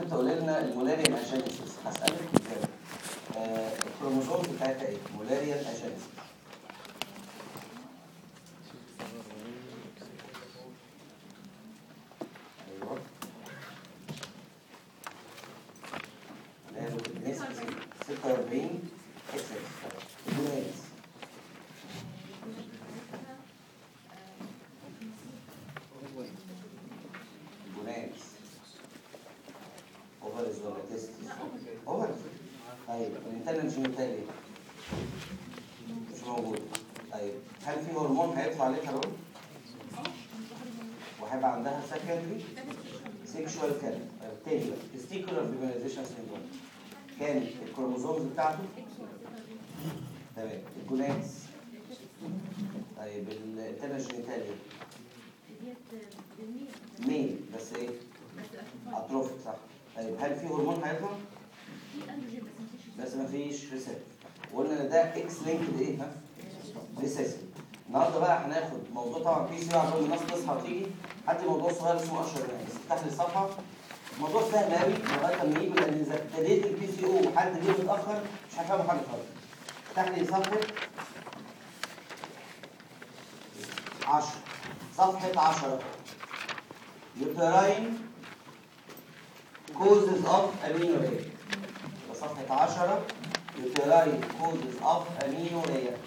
تقول لنا المولاريان اجينيسيس هسألك ازاي آه، الكروموسوم بتاعتها ايه؟ مولاريان اجينيسيس ايوه ناس 46 اكس اكس ناس جوناز اوفرز ولا تيستس اوفرز طيب الانترنال جينيتالي مش موجود طيب هل في هرمون هيطلع عليه هرمون وهيبقى عندها سكندري سيكشوال كان تاني تستيكولار فيمينيزيشن سيندروم كان الكروموزومز بتاعته تمام الجوناز طيب الانترنال جينيتالي ميل بس ايه اتروفيك صح طيب هل في هرمون هيطلع بس ما فيش ريسيت وقلنا ان ده اكس لينكد ايه ها ريسيسيف النهارده بقى هناخد موضوع طبعا بي سي عشان الناس تصحى وتيجي هات لي موضوع صغير اسمه اشهر يعني افتح لي الصفحه موضوع سهل قوي لغايه لما يجي لان اذا ابتديت البي سي او وحد جه متاخر مش هيفهموا حاجه خالص افتح لي صفحه 10 صفحه 10 uterine causes of amenorrhea صفحة 10 uterine causes of amenorrhea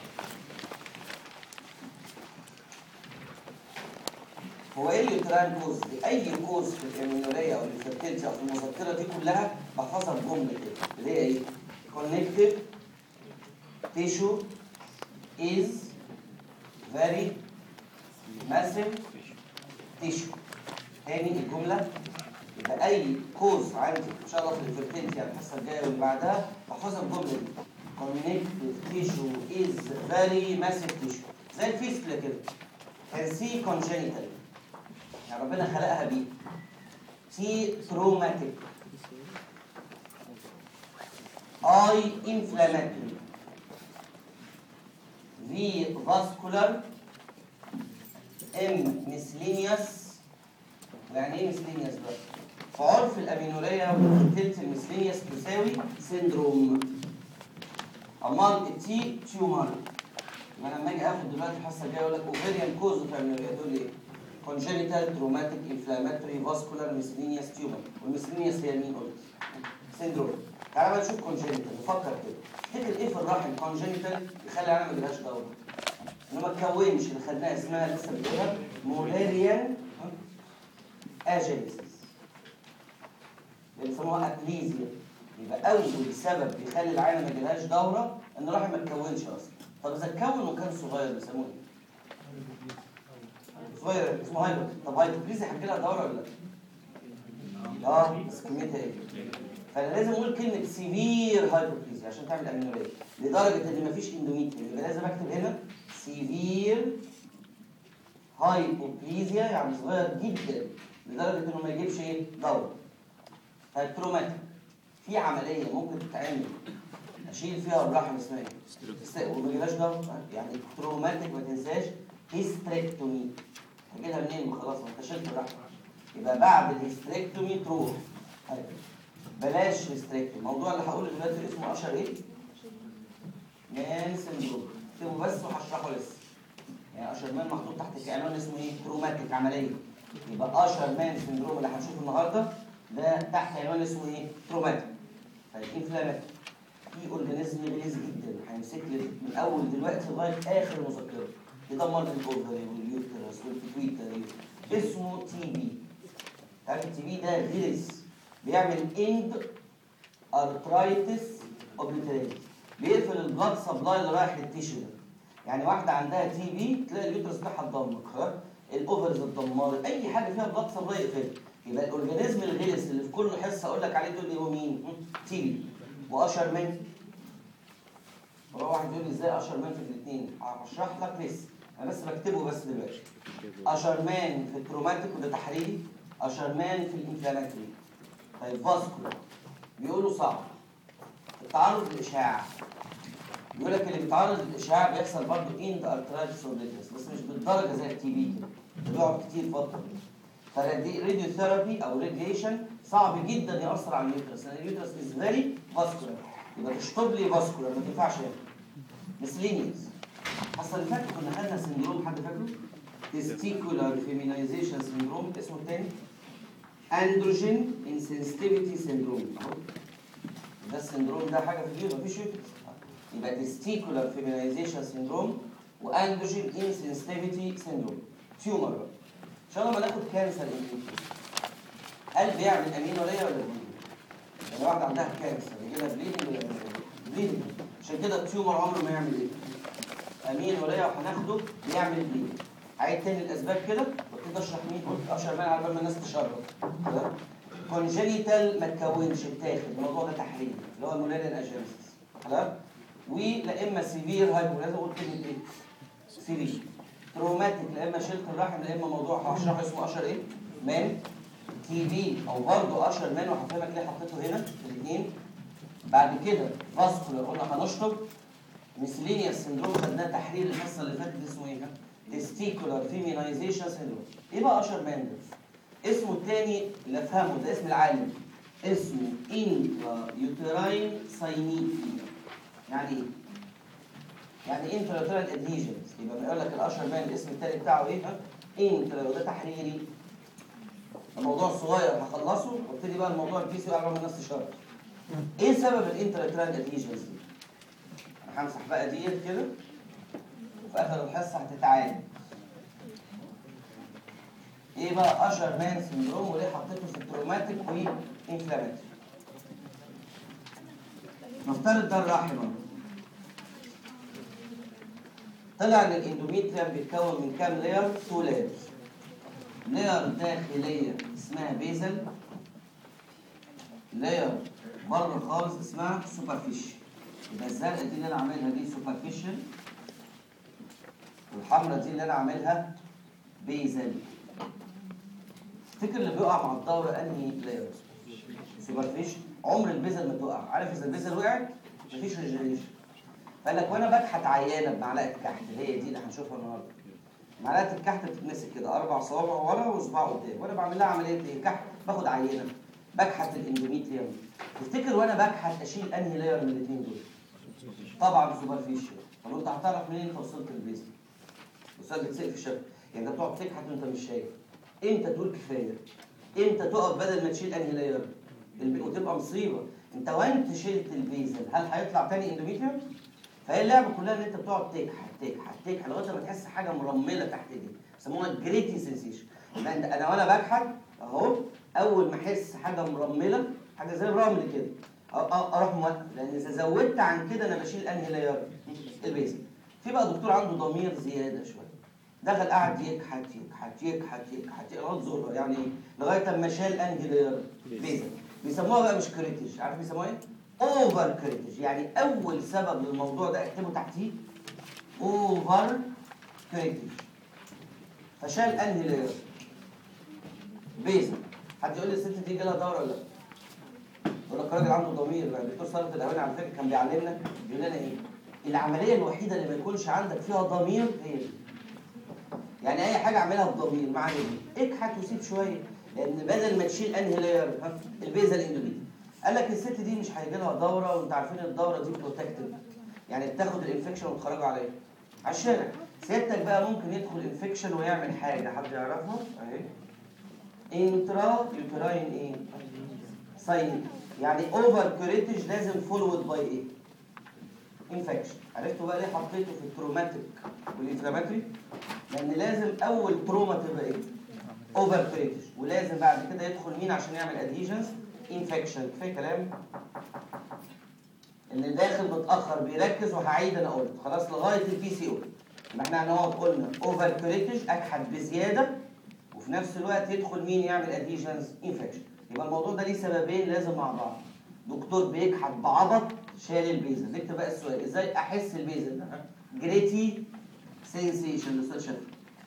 هو ايه اليوتراين كوز دي؟ اي كوز في الامينوريا او الفيرتيلتي او في المذكره دي كلها بحفظها بجمله كده اللي هي ايه؟ connective tissue is very massive tissue تاني الجملة يبقى أي كوز عندي إن شاء الله في الفيرتيلتي على الحصة الجاية واللي بعدها بحفظها الجملة دي connective tissue is very massive tissue زي الفيسكلا كده can see congenital يعني ربنا خلقها بيه T traumatic I inflammatory V vascular M miscellaneous يعني ايه مسلينياس بقى؟ في عرف الامينوريا والفيرتيلتي المسلينياس تساوي سيندروم امال التي تيومر يبقى لما اجي اخد دلوقتي الحصه الجايه اقول لك اوفيريان كوز اوف امينوريا دول ايه؟ كونجينيتال تروماتيك انفلاماتوري فاسكولار مسلينياس تيومر والمسلينياس هي مين قلت؟ سيندروم تعالى بقى نشوف كونجينيتال نفكر كده تفتكر ايه في الرحم كونجينيتال يخلي العالم ما يجيلهاش دوره؟ انه ما تكونش اللي خدناها اسمها لسه بنقولها مولاريان اجينيسيس بيسموها ابليزيا يبقى اول سبب بيخلي العينه ما يجيلهاش دوره ان الرحم ما تكونش اصلا طب اذا اتكون وكان صغير بيسموه ايه؟ صغير اسمه هايبر طب هايبوبليزيا هتجي لها دوره ولا لا؟ اه بس كميتها ايه؟ فانا لازم اقول كلمه سيفير هايبوبليزيا عشان تعمل امينوريا لدرجه ان مفيش اندوميتريوم يبقى لازم اكتب هنا سيفير هايبوبليزيا يعني صغير جدا لدرجه انه ما يجيبش ايه دوره فالتروماتيك في عمليه ممكن تتعمل اشيل فيها الرحم اسمها ايه وما يجيبهاش دوره يعني التروماتيك ما تنساش هيستريكتومي هجيبها منين ما خلاص ما انت شلت الرحم يبقى بعد الهيستريكتومي تروح طيب. بلاش هيستريكتومي الموضوع اللي هقوله دلوقتي اسمه اشهر ايه مان سندروم اكتبه بس وهشرحه لسه يعني اشهر مان محطوط تحت كعنوان اسمه ايه تروماتيك عمليه يبقى اشهر مان سندروم اللي هنشوفه النهارده ده تحت عنوان اسمه ايه تروماتيك طيب انفلاماتيك في اورجانيزم غليظ جدا هيمسك لي من اول دلوقتي لغايه اخر مذكره يدمر لي الاوفري واليوترس والبيتويتري اسمه تي بي تعرف التي بي ده غلس بيعمل اند ارترايتس اوبليتريتس بيقفل البلاد سبلاي اللي رايح للتيشو ده يعني واحده عندها تي بي تلاقي اليوترس بتاعها اتدمر خلاص الاوفرز اتدمرت اي حاجه فيها بلاد سبلاي يقفل يبقى الاورجانيزم الغلس اللي في كل حصه اقول لك عليه تقول لي هو مين؟ تي بي واشهر من هو واحد يقول لي ازاي اشهر مان في الاثنين هشرح لك لسه انا بس بكتبه بس دلوقتي اشهر مان في التروماتيك وده تحريري اشهر مان في الانفلاماتوري طيب فاسكولار بيقولوا صعب التعرض للاشعاع بيقول لك اللي بيتعرض للاشعاع بيحصل برضه اند ارترايتس اوبليتس بس مش بالدرجه زي التي بي كده بيقعد كتير فتره فالراديو ثيرابي او راديشن صعب جدا ياثر على اليوترس لان اليوترس از فيري فاسكولار يبقى تشطب لي فاسكولار ما تنفعش هنا مسلينيوس حصل اللي فات كنا خدنا سندروم حد فاكره؟ تستيكولار فيمينايزيشن سندروم اسمه التاني اندروجين انسنسيتيفيتي سندروم اهو ده السندروم ده حاجه في اليوترس مفيش يوترس يبقى تستيكولار فيمينايزيشن سندروم واندروجين انسنسيتيفيتي سندروم تيومر بقى ان شاء الله ما ناخد كانسر انفكشن هل بيعمل امين ولا ولا بليدنج؟ يعني واحده عندها كانسر يجي لها بليدنج ولا بليدنج عشان كده التيومر عمره ما يعمل ايه؟ امين ولا وهناخده بيعمل بليدنج عيد تاني الاسباب كده وابتدي اشرح مين قلت اشهر بقى على بال ما الناس تشرب تمام كونجينيتال ما تكونش اتاخد الموضوع ده تحريم اللي هو المولاريان اجنسيس تمام ولا اما سيفير هايبو لازم اقول كلمه ايه؟ سيفير تروماتيك لا اما شلت الرحم لا اما موضوع هشرح اسمه اشهر ايه؟ مان تي بي او برضه اشهر مان وهفهمك ليه حطيته هنا الاثنين بعد كده فاسكولار قلنا هنشطب ميسلينيا سندروم خدناه تحرير الحصه اللي فاتت اسمه ايه؟ تستيكولار فيمينايزيشن سندروم ايه بقى اشهر مان ده؟ اسمه الثاني اللي افهمه ده اسم العالم اسمه انترا يوتراين ساينيتي يعني ايه؟ يعني انترا يوتراين ادهيجنز يبقى بيقول لك الاشهر مان الاسم الثاني بتاعه ايه؟ انترا وده تحريري الموضوع صغير هخلصه وابتدي بقى الموضوع البي سي قبل ما الناس تشرب ايه سبب الانترا يوتراين ادهيجنز دي؟ انا همسح بقى ديت كده وفي اخر الحصه هتتعالج ايه بقى اشهر مان سندروم وليه حطيته في التروماتيك وانفلاماتيك نفترض ده الرحم اهو. طلع ان الاندوميتريوم بيتكون من كام لاير؟ تو لايرز لاير داخليه اسمها بيزل لاير بره خالص اسمها سوبرفيشال يبقى الزرقاء دي اللي انا عاملها دي سوبرفيشال والحمراء دي اللي انا عاملها بيزل تفتكر اللي بيقع مع الدوره انهي لاير سوبرفيشال عمر البيزل ما تقع عارف اذا البيزل وقعت مفيش ريجنريشن فقال لك وانا بكحت عيانه بمعلقه كحت اللي هي دي اللي هنشوفها النهارده معلقه الكحت بتتمسك كده اربع صوابع ورا وصباع قدام وانا بعمل لها عمليه ايه كحت باخد عينه بكحت الاندوميتريوم تفتكر وانا بكحت اشيل انهي لاير من الاثنين دول طبعا سوبرفيشال طب انت هتعرف منين انت وصلت للبيزل السؤال بيتسال في الشكل يعني انت بتقعد تكحت وانت مش شايف امتى تقول كفايه امتى تقف بدل ما تشيل انهي لاير الب- وتبقى مصيبه انت وانت شلت البيزل هل هيطلع تاني اندوميتريوم فهي اللعبه كلها ان انت بتقعد تكحت تكحت تكحت لغايه ما تحس حاجه مرمله تحت ايديك بيسموها جريتي سنسيشن يبقى انت انا وانا بكحت اهو اول ما احس حاجه مرمله حاجه زي الرمل كده أ- أ- اروح موقف لان اذا زودت عن كده انا بشيل انهي لاير البيزل في بقى دكتور عنده ضمير زياده شويه دخل قعد يكحت يكحت يكحت يكحت لغايه ظهر يعني إيه؟ لغايه اما شال انهي لاير بيزل بيسموها بقى مش كريتيش عارف بيسموها ايه؟ اوفر كريتيش يعني اول سبب للموضوع ده اكتبه تحتيه اوفر كريتيش فشال انهي لاير بيزل حد يقول لي الست دي جالها دوره ولا لا؟ يقول لك راجل عنده ضمير يعني الدكتور ثابت الاولاني على فكره كان بيعلمنا بيقول لنا ايه؟ العمليه الوحيده اللي ما يكونش عندك فيها ضمير هي دي. يعني اي حاجه اعملها بضمير مع دي اكحت وسيب شويه لان بدل ما تشيل انهي لاير ها، البيزا الاندوميتريوم قال لك الست دي مش هيجي لها دوره وانت عارفين الدوره دي بروتكتيف يعني بتاخد الانفكشن وتخرجوا عليها على الشارع سيادتك بقى ممكن يدخل انفكشن ويعمل حاجه حد يعرفها اهي انترا يوتراين ايه ساين يعني اوفر كوريتج لازم فولود باي ايه انفكشن عرفتوا بقى ليه حطيته في التروماتيك والانفلاماتري لان لازم اول تروما تبقى ايه اوفر كوريتج ولازم بعد كده يدخل مين عشان يعمل ادهيجنز انفكشن كفايه كلام اللي داخل متاخر بيركز وهعيد انا قلت خلاص لغايه البي سي او يبقى احنا هنقعد قلنا اوفر كوريتج اكحت بزياده وفي نفس الوقت يدخل مين يعمل ادهيجنز انفكشن يبقى الموضوع ده ليه سببين لازم مع بعض دكتور بيكحت بعبط شال البيزل نكتب بقى السؤال ازاي احس البيزل ده جريتي سensation الاستاذ شاف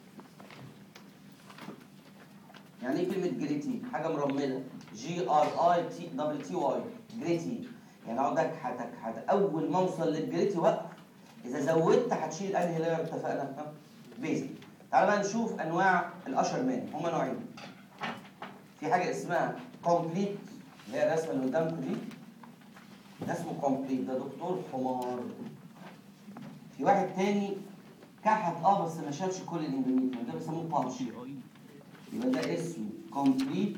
يعني ايه كلمه جريتي حاجه مرمله جي ار اي تي دبل تي واي جريتي يعني اقعد اكحت اكحت اول ما اوصل للجريتي وقف اذا زودت هتشيل انهي لاير اتفقنا ها بيزل تعال بقى نشوف انواع الاشر مان هما نوعين في حاجه اسمها كومبليت اللي هي الرسمه اللي قدامكم دي ده اسمه كومبليت ده دكتور حمار في واحد تاني كحت اه بس ما شالش كل الاندوميتريوم ده بيسموه بارشي يبقى ده اسمه كومبليت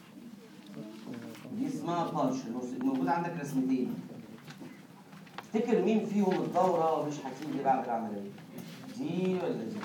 دي اسمها بارشل موجود عندك رسمتين افتكر مين فيهم الدورة مش هتيجي بعد العملية دي ولا دي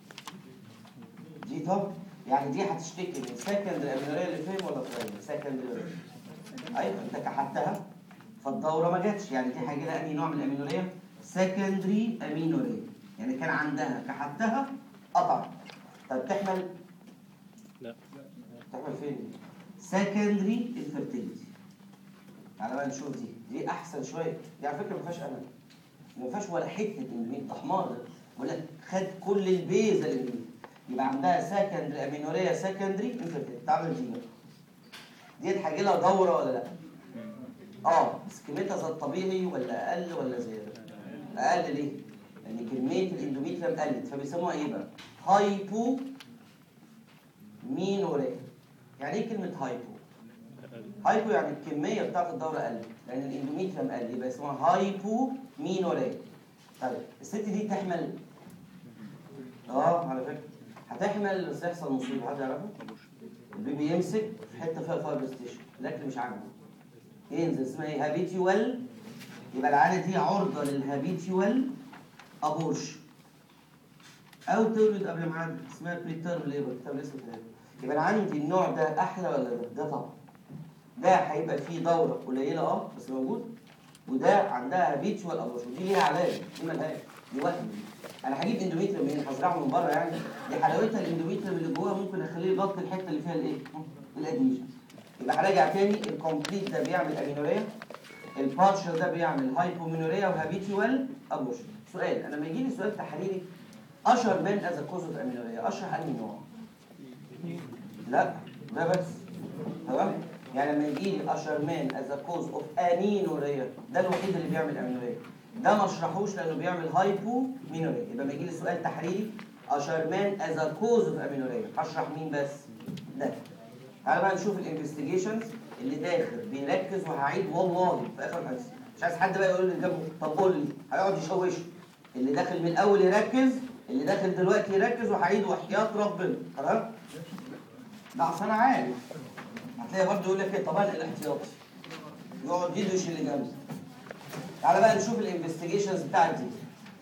دي طب يعني دي هتشتكي من سكندري امينوريا اللي فين ولا برايمري سكندري ايوه انت كحتها فالدورة ما جاتش يعني دي هيجي لها انهي نوع من الامينوريا سكندري امينوريا يعني كان عندها كحتها قطع طب تحمل لا تحمل فين سكندري انفيرتيليتي تعالى بقى نشوف دي دي احسن شويه دي على فكره ما فيهاش امل ما فيهاش ولا حته اندومين ده حمار ده ولا خد كل البيزا الاندومين يبقى عندها سكندري امينوريا سكندري انفيرتيليتي تعمل دي بقى ديت هيجي لها دوره ولا لا اه بس كميتها زي الطبيعي ولا اقل ولا زياده اقل ليه لان كميه الاندوميتريم قلت فبيسموها ايه بقى هايبو مينوريا يعني ايه كلمه هايبو هايبو يعني الكميه بتاعت الدوره قلت لان الاندوميتريم قل يبقى اسمها هايبو مينوريا طيب الست دي تحمل اه على فكره هتحمل بس يحصل مصيبه حد يعرفها البيبي يمسك في حته فيها فايبر ستيشن الاكل مش عاجبه ينزل اسمها ايه هابيتيوال يبقى العاده دي عرضه للهابيتيوال ابورش او تولد قبل ميعاد اسمها بريتيرم ليبر كتاب لسه كده يبقى انا عندي النوع ده احلى ولا ده؟ ده طبعا ده هيبقى فيه دوره قليله اه بس موجود وده عندها هابيتشوال ابورشن ودي ليها علاج دي ملهاش دي وهم انا هجيب اندوميتريوم منين هزرعه من بره يعني دي حلاوتها الاندوميتريوم اللي جوه ممكن اخليه يغطي الحته اللي فيها الايه؟ الادميشن يبقى هراجع تاني الكومبليت ده بيعمل امينوريا البارشل ده بيعمل هايبومينوريا وهابيتشوال ابورشن سؤال انا لما يجي لي سؤال تحريري اشهر من از كوز اوف امينوريا اشهر انهي نوع؟ لا ده بس تمام يعني لما يجي لي اشهر مان از كوز اوف امينوريا ده الوحيد اللي بيعمل امينوريا ده ما اشرحوش لانه بيعمل هايبو مينوريا يبقى لما يجي لي سؤال تحريري اشهر مان از كوز اوف امينوريا هشرح مين بس ده تعالى بقى نشوف الانفستيجيشنز اللي داخل بيركز وهعيد والله في اخر حديث مش عايز حد بقى يقول لي جنبه طب قول لي هيقعد يشوشه اللي داخل من الاول يركز اللي داخل دلوقتي يركز وهعيد وحياة ربنا تمام ده عشان انا عارف هتلاقي برضه يقول لك ايه طبعا الاحتياطي يقعد يدوش اللي جنبه تعالى بقى نشوف الانفستيجيشنز بتاعت دي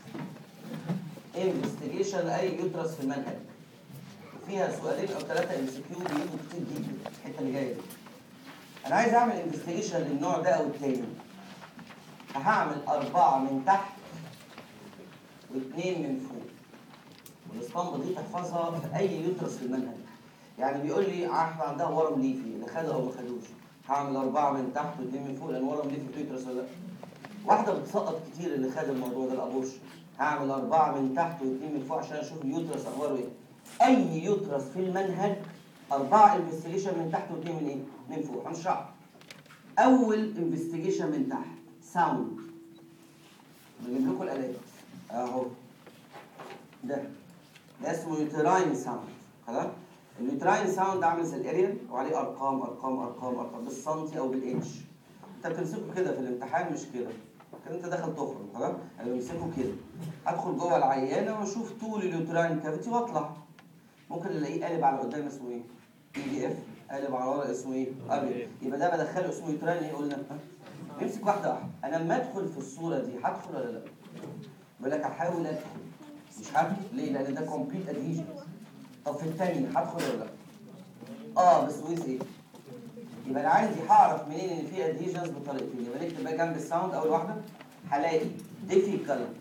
انفستيجيشن لاي يوترس في المنهج فيها سؤالين او ثلاثه ام سي كيو بيجوا كتير جدا الحته اللي جايه دي انا عايز اعمل انفستيجيشن للنوع ده او التاني هعمل اربعه من تحت واثنين من فوق والاسطمبه دي تحفظها في اي يوترس في المنهج يعني بيقول لي احنا عندها ورم ليفي اللي خده او ما خدوش هعمل اربعه من تحت واثنين من فوق لان ورم ليفي في يوترس ولا لا واحده بتسقط كتير اللي خد الموضوع ده الابوش هعمل اربعه من تحت واثنين من فوق عشان اشوف اليوترس اخباره ايه اي يوترس في المنهج اربعه انفستيجيشن من تحت واثنين من ايه من فوق هنشرح اول انفستيجيشن من تحت ساوند بجيب لكم الالات اهو ده ده اسمه يوتراين ساوند خلاص اليوتراين ساوند عامل زي الاريال وعليه ارقام ارقام ارقام ارقام بالسنتي او بالانش انت بتمسكه كده في الامتحان مش كده كده انت داخل تخرج خلاص انا بمسكه كده ادخل جوه العيانه واشوف طول اليوتراين كافيتي واطلع ممكن الاقيه قالب على قدام اسمه ايه؟ اي دي اف قالب على ورا اسمه ايه؟ ابيض يبقى ده بدخله اسمه يوتراين ايه قلنا؟ ها؟ امسك واحده واحده انا لما ادخل في الصوره دي هدخل ولا لا؟ بقول لك هحاول ادخل مش هدخل ليه؟ لان ده كومبليت ادهيجن طب في الثانيه هدخل ولا لا؟ اه بس ويز ايه؟ يبقى انا عندي هعرف منين ان في ادهيجنز بطريقتين يبقى نكتب بقى جنب الساوند اول واحده هلاقي difficult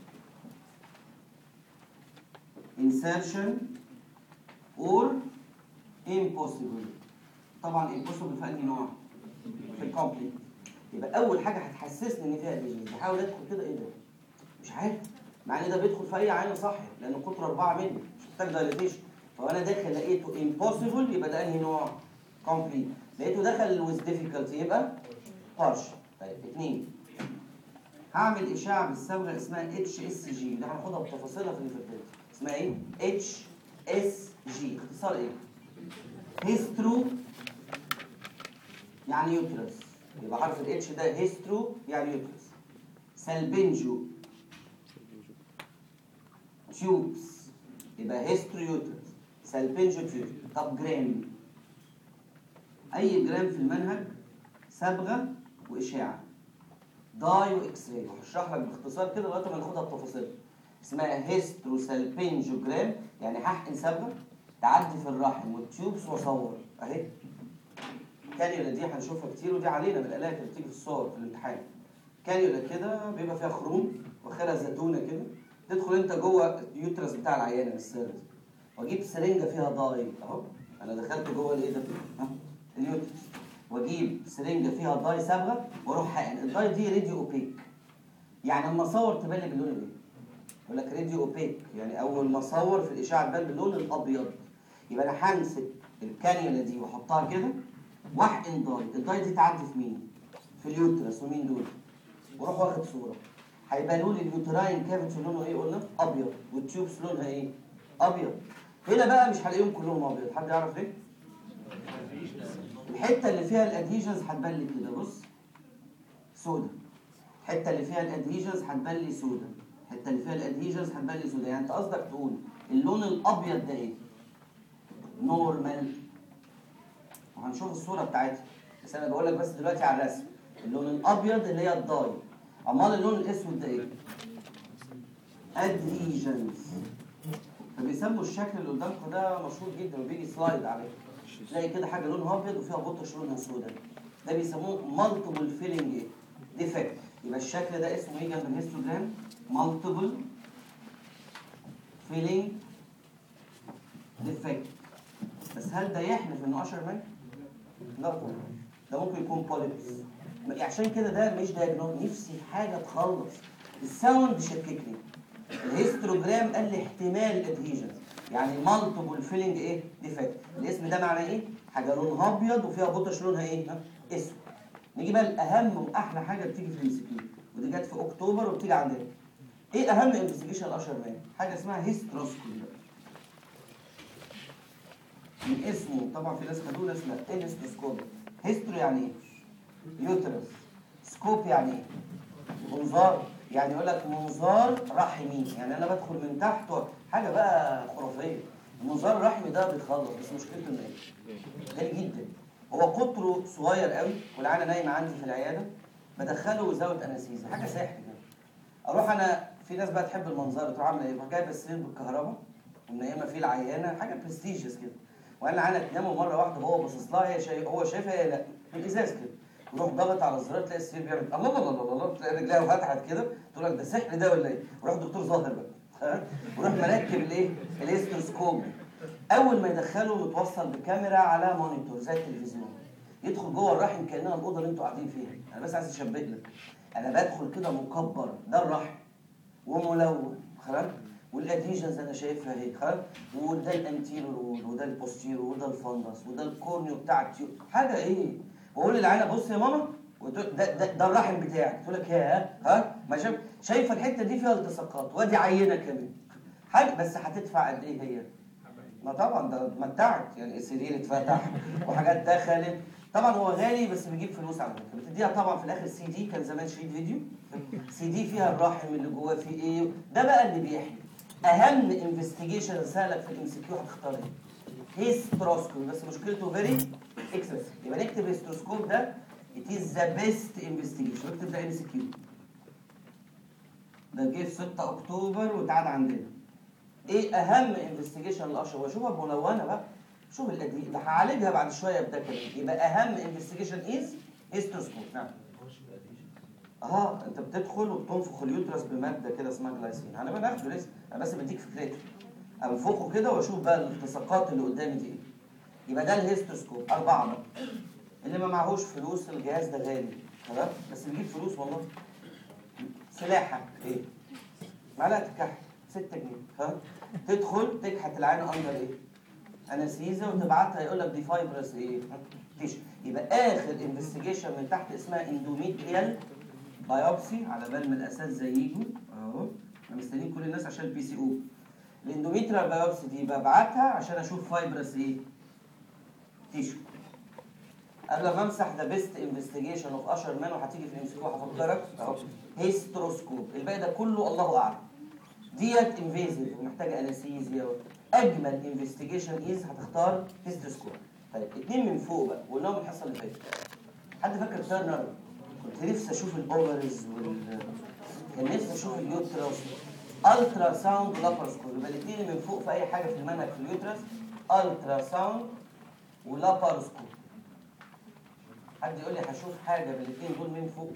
insertion or impossible طبعا impossible في انهي نوع؟ في الكومبليت يبقى اول حاجه هتحسسني ان فيها ادهيجنز بحاول ادخل كده ايه ده؟ مش عارف مع ان ده بيدخل في اي عين صح لانه قطر اربعه مني مش محتاج دايليتيشن فانا داخل لقيته impossible يبقى ده انهي نوع؟ كومبليت لقيته دخل with difficulty يبقى partial طيب اثنين هعمل اشعه بالصبغه اسمها اتش اس جي ده هناخدها بتفاصيلها في الانفيرتيلتي اسمها ايه؟ اتش اس جي اختصار ايه؟ هيسترو يعني يوترس يبقى حرف الاتش ده هيسترو يعني يوترس سالبنجو تيوبس يبقى هيسترو يوترس سالبنجو تيوبس طب جرام اي جرام في المنهج صبغه واشاعه داي واكس راي وهشرح لك باختصار كده لغايه ما ناخدها بتفاصيل اسمها هيسترو سالبنجوجرام يعني هحقن صبغه تعدي في الرحم والتيوبس واصور اهي كانيولا دي هنشوفها كتير ودي علينا من الالات اللي بتيجي في الصور في الامتحان كانيولا كده بيبقى فيها خروم واخرها زيتونه كده تدخل انت جوه اليوترس بتاع العيانه السيرفس واجيب سرنجه فيها داي اهو انا دخلت جوه الايه ده ها؟ اليوترس واجيب سرنجه فيها داي صبغه واروح حقن الداي دي راديو اوبيك يعني اما اصور تبان لي باللون الايه؟ يقول لك راديو اوبيك يعني اول ما اصور في الاشعه تبان باللون الابيض يبقى انا همسك الكانيولا دي واحطها كده واحقن داي الداي دي تعدي في مين؟ في اليوترس ومين دول؟ واروح واخد صوره هيبانوا لي اليوتراين كافيتي لونه ايه قلنا؟ ابيض والتيوبس لونها ايه؟ ابيض هنا بقى مش هلاقيهم كلهم ابيض حد يعرف ليه؟ الحته اللي فيها الادهيجنز هتبان لي كده بص سودا الحته اللي فيها الادهيجنز هتبان لي سودا الحته اللي فيها الادهيجنز هتبان لي سودا يعني انت قصدك تقول اللون الابيض ده ايه؟ نورمال وهنشوف الصوره بتاعتها بس انا بقول لك بس دلوقتي على الرسم اللون الابيض اللي هي الداي امال اللون الاسود ده ايه؟ ادهيجنز فبيسموا الشكل اللي قدامكم ده مشهور جدا وبيجي سلايد عليه تلاقي كده حاجه لونها ابيض وفيها بطش لونها سوداء ده بيسموه مالتيبل فيلنج ايه؟ ديفكت يبقى الشكل ده اسمه ايه جنب الهيستوجرام؟ مالتيبل فيلنج ديفكت بس هل ده يحلف انه اشر مان؟ لا طبعا ده ممكن يكون بوليبس عشان كده ده مش دايجنوز نفسي في حاجه تخلص الساوند شككني الهيستوجرام قال لي احتمال ادهيجنز يعني مالتيبل فيلنج ايه ديفكت الاسم ده معناه ايه حاجه لونها ابيض وفيها بطش لونها ايه ها؟ اسود نيجي بقى الاهم واحلى حاجه بتيجي في الام ودي جت في اكتوبر وبتيجي عندنا ايه اهم انفستيجيشن الاشهر مان حاجه اسمها هيستروسكوبي من اسمه طبعا في ناس خدوه ناس لا ايه الهيستروسكوبي هيسترو يعني ايه يوترس سكوب يعني ايه منظار يعني يقول لك منظار رحمي يعني انا بدخل من تحت و- حاجه بقى خرافيه المنظار الرحمي ده بيتخلص بس مشكلته انه ايه؟ غالي جدا هو قطره صغير قوي والعينه نايمه عندي في العياده بدخله زاويه انستيزيا حاجه سحر كده اروح انا في ناس بقى تحب المنظر تروح عامله ايه؟ تروح جايبه السرير بالكهرباء ومنيمه فيه العيانه حاجه برستيجيوس كده وانا العيانه تنام مره واحده وهو باصص لها هي شايف هو شايفها هي لا في الازاز كده يروح ضغط على الزرار تلاقي السرير بيعمل الله الله الله الله تلاقي رجليها فتحت كده تقول لك ده سحر ده ولا ايه؟ وراح الدكتور ظاهر بقى ها؟ وراح مركب الايه؟ الاستروسكوب اول ما يدخله متوصل بكاميرا على مونيتور زي التلفزيون يدخل جوه الرحم كانها الاوضه اللي انتوا قاعدين فيها انا بس عايز اشبه لك انا بدخل كده مكبر ده الرحم وملون خلاص والادهيجنز انا شايفها اهي خلاص وده الانتيرور وول وده البوستيرور وده الفندس وده الكورنيو بتاع التيوب حاجه ايه واقول للعينه بص يا ماما وتقول- ده, ده, ده الرحم بتاعك تقول لك يا ها ما شايف شايفه الحته دي فيها التصاقات وادي عينه كمان حاجه بس هتدفع قد ايه هي؟ ما طبعا ده اتمتعت يعني السرير اتفتح وحاجات دخلت طبعا هو غالي بس بيجيب فلوس على فكره بتديها طبعا في الاخر سي دي كان زمان شريط فيديو سي دي فيها الرحم اللي جواه فيه ايه ده بقى اللي بيحكي اهم انفستيجيشن سهلك في الام سي كيو هتختار ايه؟ هيستروسكوب بس مشكلته فيري اكسس يبقى نكتب هيستروسكوب ده it is the best investigation اكتب ده ام سي كيو ده جه في 6 اكتوبر واتعاد عندنا ايه اهم انفستيجيشن للاشهر واشوفها ملونه بقى شوف الادويه ده هعالجها بعد شويه بده كمان يبقى اهم انفستيجيشن از هيستروسكوب نعم اه انت بتدخل وبتنفخ اليوترس بماده كده اسمها جلايسين انا بناخده لسه انا بس بديك فكرته انفخه كده واشوف بقى الالتصاقات اللي قدامي دي ايه يبقى ده الهيستروسكوب اربعه بقى اللي ما معهوش فلوس الجهاز ده غالي خلاص بس بيجيب فلوس والله سلاحك ايه معلقه كحك 6 جنيه ها تدخل تكحت العين اندر ايه انستيزيا وتبعتها يقول لك دي فايبرس ايه تيش يبقى اخر انفستيجيشن من تحت اسمها اندوميتريال بايوبسي على بال ما الاساتذه يجوا اهو احنا مستنيين كل الناس عشان البي سي او الاندوميتريال بايوبسي دي ببعتها عشان اشوف فايبرس ايه تيشو قبل ما امسح ذا بيست انفستيجيشن اوف اشر مان وهتيجي في الام سي كيو هفكرك اهو هيستروسكوب الباقي ده كله الله اعلم ديت انفيزيف ومحتاجه انستيزيا اجمل انفستيجيشن از هتختار هيستروسكوب طيب اتنين من فوق بقى قلناهم الحصه اللي فاتت حد فاكر ترنر كنت نفسي اشوف الاوفرز وال كان نفسي اشوف اليوترس الترا ساوند ولابارسكوب يبقى الاثنين من فوق في اي حاجه في المنهج في اليوترس الترا ساوند ولابارسكوب حد يقول لي هشوف حاجه بالاثنين دول من فوق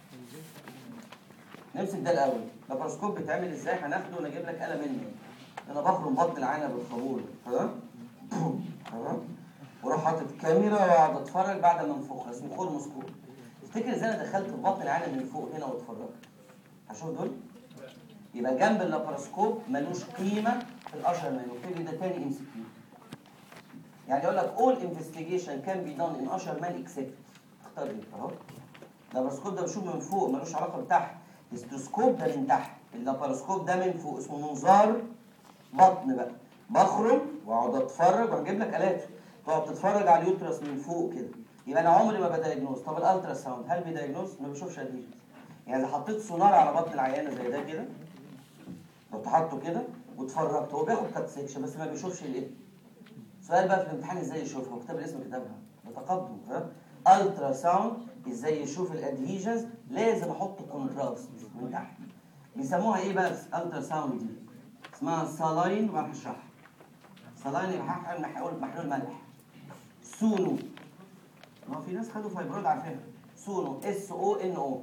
نمسك ده الاول لابارسكوب بيتعمل ازاي هناخده ونجيب لك قلم منه انا بخرم بطن العينه بالخابور تمام تمام واروح حاطط كاميرا واقعد اتفرج بعد ما انفخها اسمه خرموسكوب تفتكر ازاي انا دخلت في بطن العينه من فوق هنا واتفرجت هشوف دول يبقى جنب اللاباراسكوب ملوش قيمه في الاشهر مان وبتدي ده تاني ام سي كيو يعني يقول لك all investigation can be done in usher man except اختار دي اهو اللاباراسكوب ده بشوف من فوق ملوش علاقه بتحت الاستروسكوب ده من تحت اللاباراسكوب ده من فوق اسمه منظار بطن بقى بخرم واقعد اتفرج وهجيب لك الاته تقعد تتفرج على اليوترس من فوق كده يبقى انا عمري ما بدايجنوز طب الالترا ساوند هل بيدايجنوز ما بشوفش اديشنز يعني اذا حطيت سونار على بطن العيانه زي ده كده لو تحطه كده واتفرجت هو بياخد كات سيكشن بس ما بيشوفش الايه سؤال بقى في الامتحان ازاي يشوفها وكتاب الاسم كتابها ده تقدم فاهم الترا ساوند ازاي يشوف الادهيجنز لازم احط كونتراست من تحت بيسموها ايه بقى الترا ساوند دي اسمها سالاين وانا هشرحها سالاين يبقى هحقن محلول محلول ملح سونو ما في ناس خدوا فايبرويد عارفينها سونو اس او ان او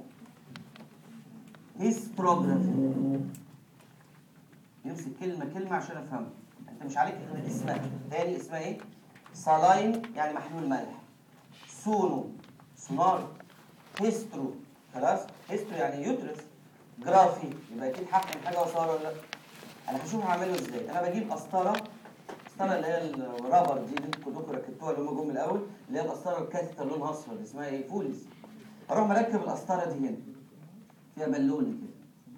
هيستروجرافي يمسك كلمه كلمه عشان افهمها انت مش عليك غير اسمها تاني اسمها ايه سالاين يعني محلول ملح سونو سونار هيسترو خلاص هيسترو يعني يوترس جرافي يبقى اكيد حقن حاجه وصار ولا لا انا هشوف هعمله ازاي انا بجيب قسطره القسطره اللي هي الرابر دي اللي انتوا كلكم ركبتوها اللي هم جم الاول اللي هي القسطره الكاثيتر لونها اصفر اللي اسمها ايه فوليس اروح مركب القسطره دي هنا فيها بالونه كده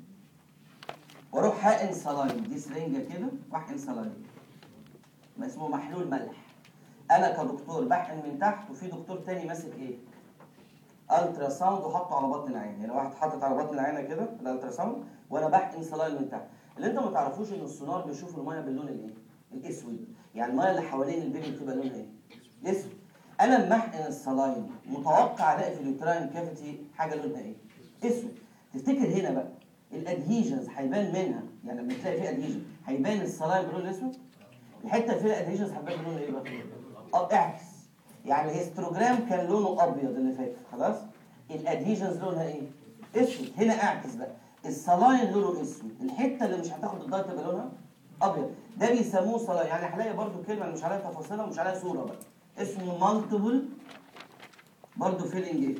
واروح حاقن صلاين دي سرنجه كده واحقن صلاين ما اسمه محلول ملح انا كدكتور بحقن من تحت وفي دكتور تاني ماسك ايه الترا ساوند وحطه على بطن العين يعني واحد حاطط على بطن العينه كده الالترا ساوند وانا بحقن صلاين من تحت اللي انت ما تعرفوش ان السونار بيشوف الميه باللون الايه الاسود يعني الميه اللي حوالين البيبي بتبقى لونها ايه اسود انا لما احقن الصلاين متوقع الاقي في اليوتراين كافيتي حاجه لونها ايه اسود تفتكر هنا بقى الادهيجنز هيبان منها يعني لما تلاقي فيه ادهيجن هيبان الصلاين باللون الاسود الحته اللي فيها ادهيجنز هتبان باللون ايه بقى اه اعكس يعني الهيستروجرام كان لونه ابيض اللي فات خلاص الادهيجنز لونها ايه اسود هنا اعكس بقى الصلاين لونه اسود الحته اللي مش هتاخد الدايت تبقى لونها ابيض ده بيسموه صلاين يعني هلاقي برضو كلمه مش عليها تفاصيلها ومش عليها صوره بقى اسمه مالتيبل برضو فيلنج ايه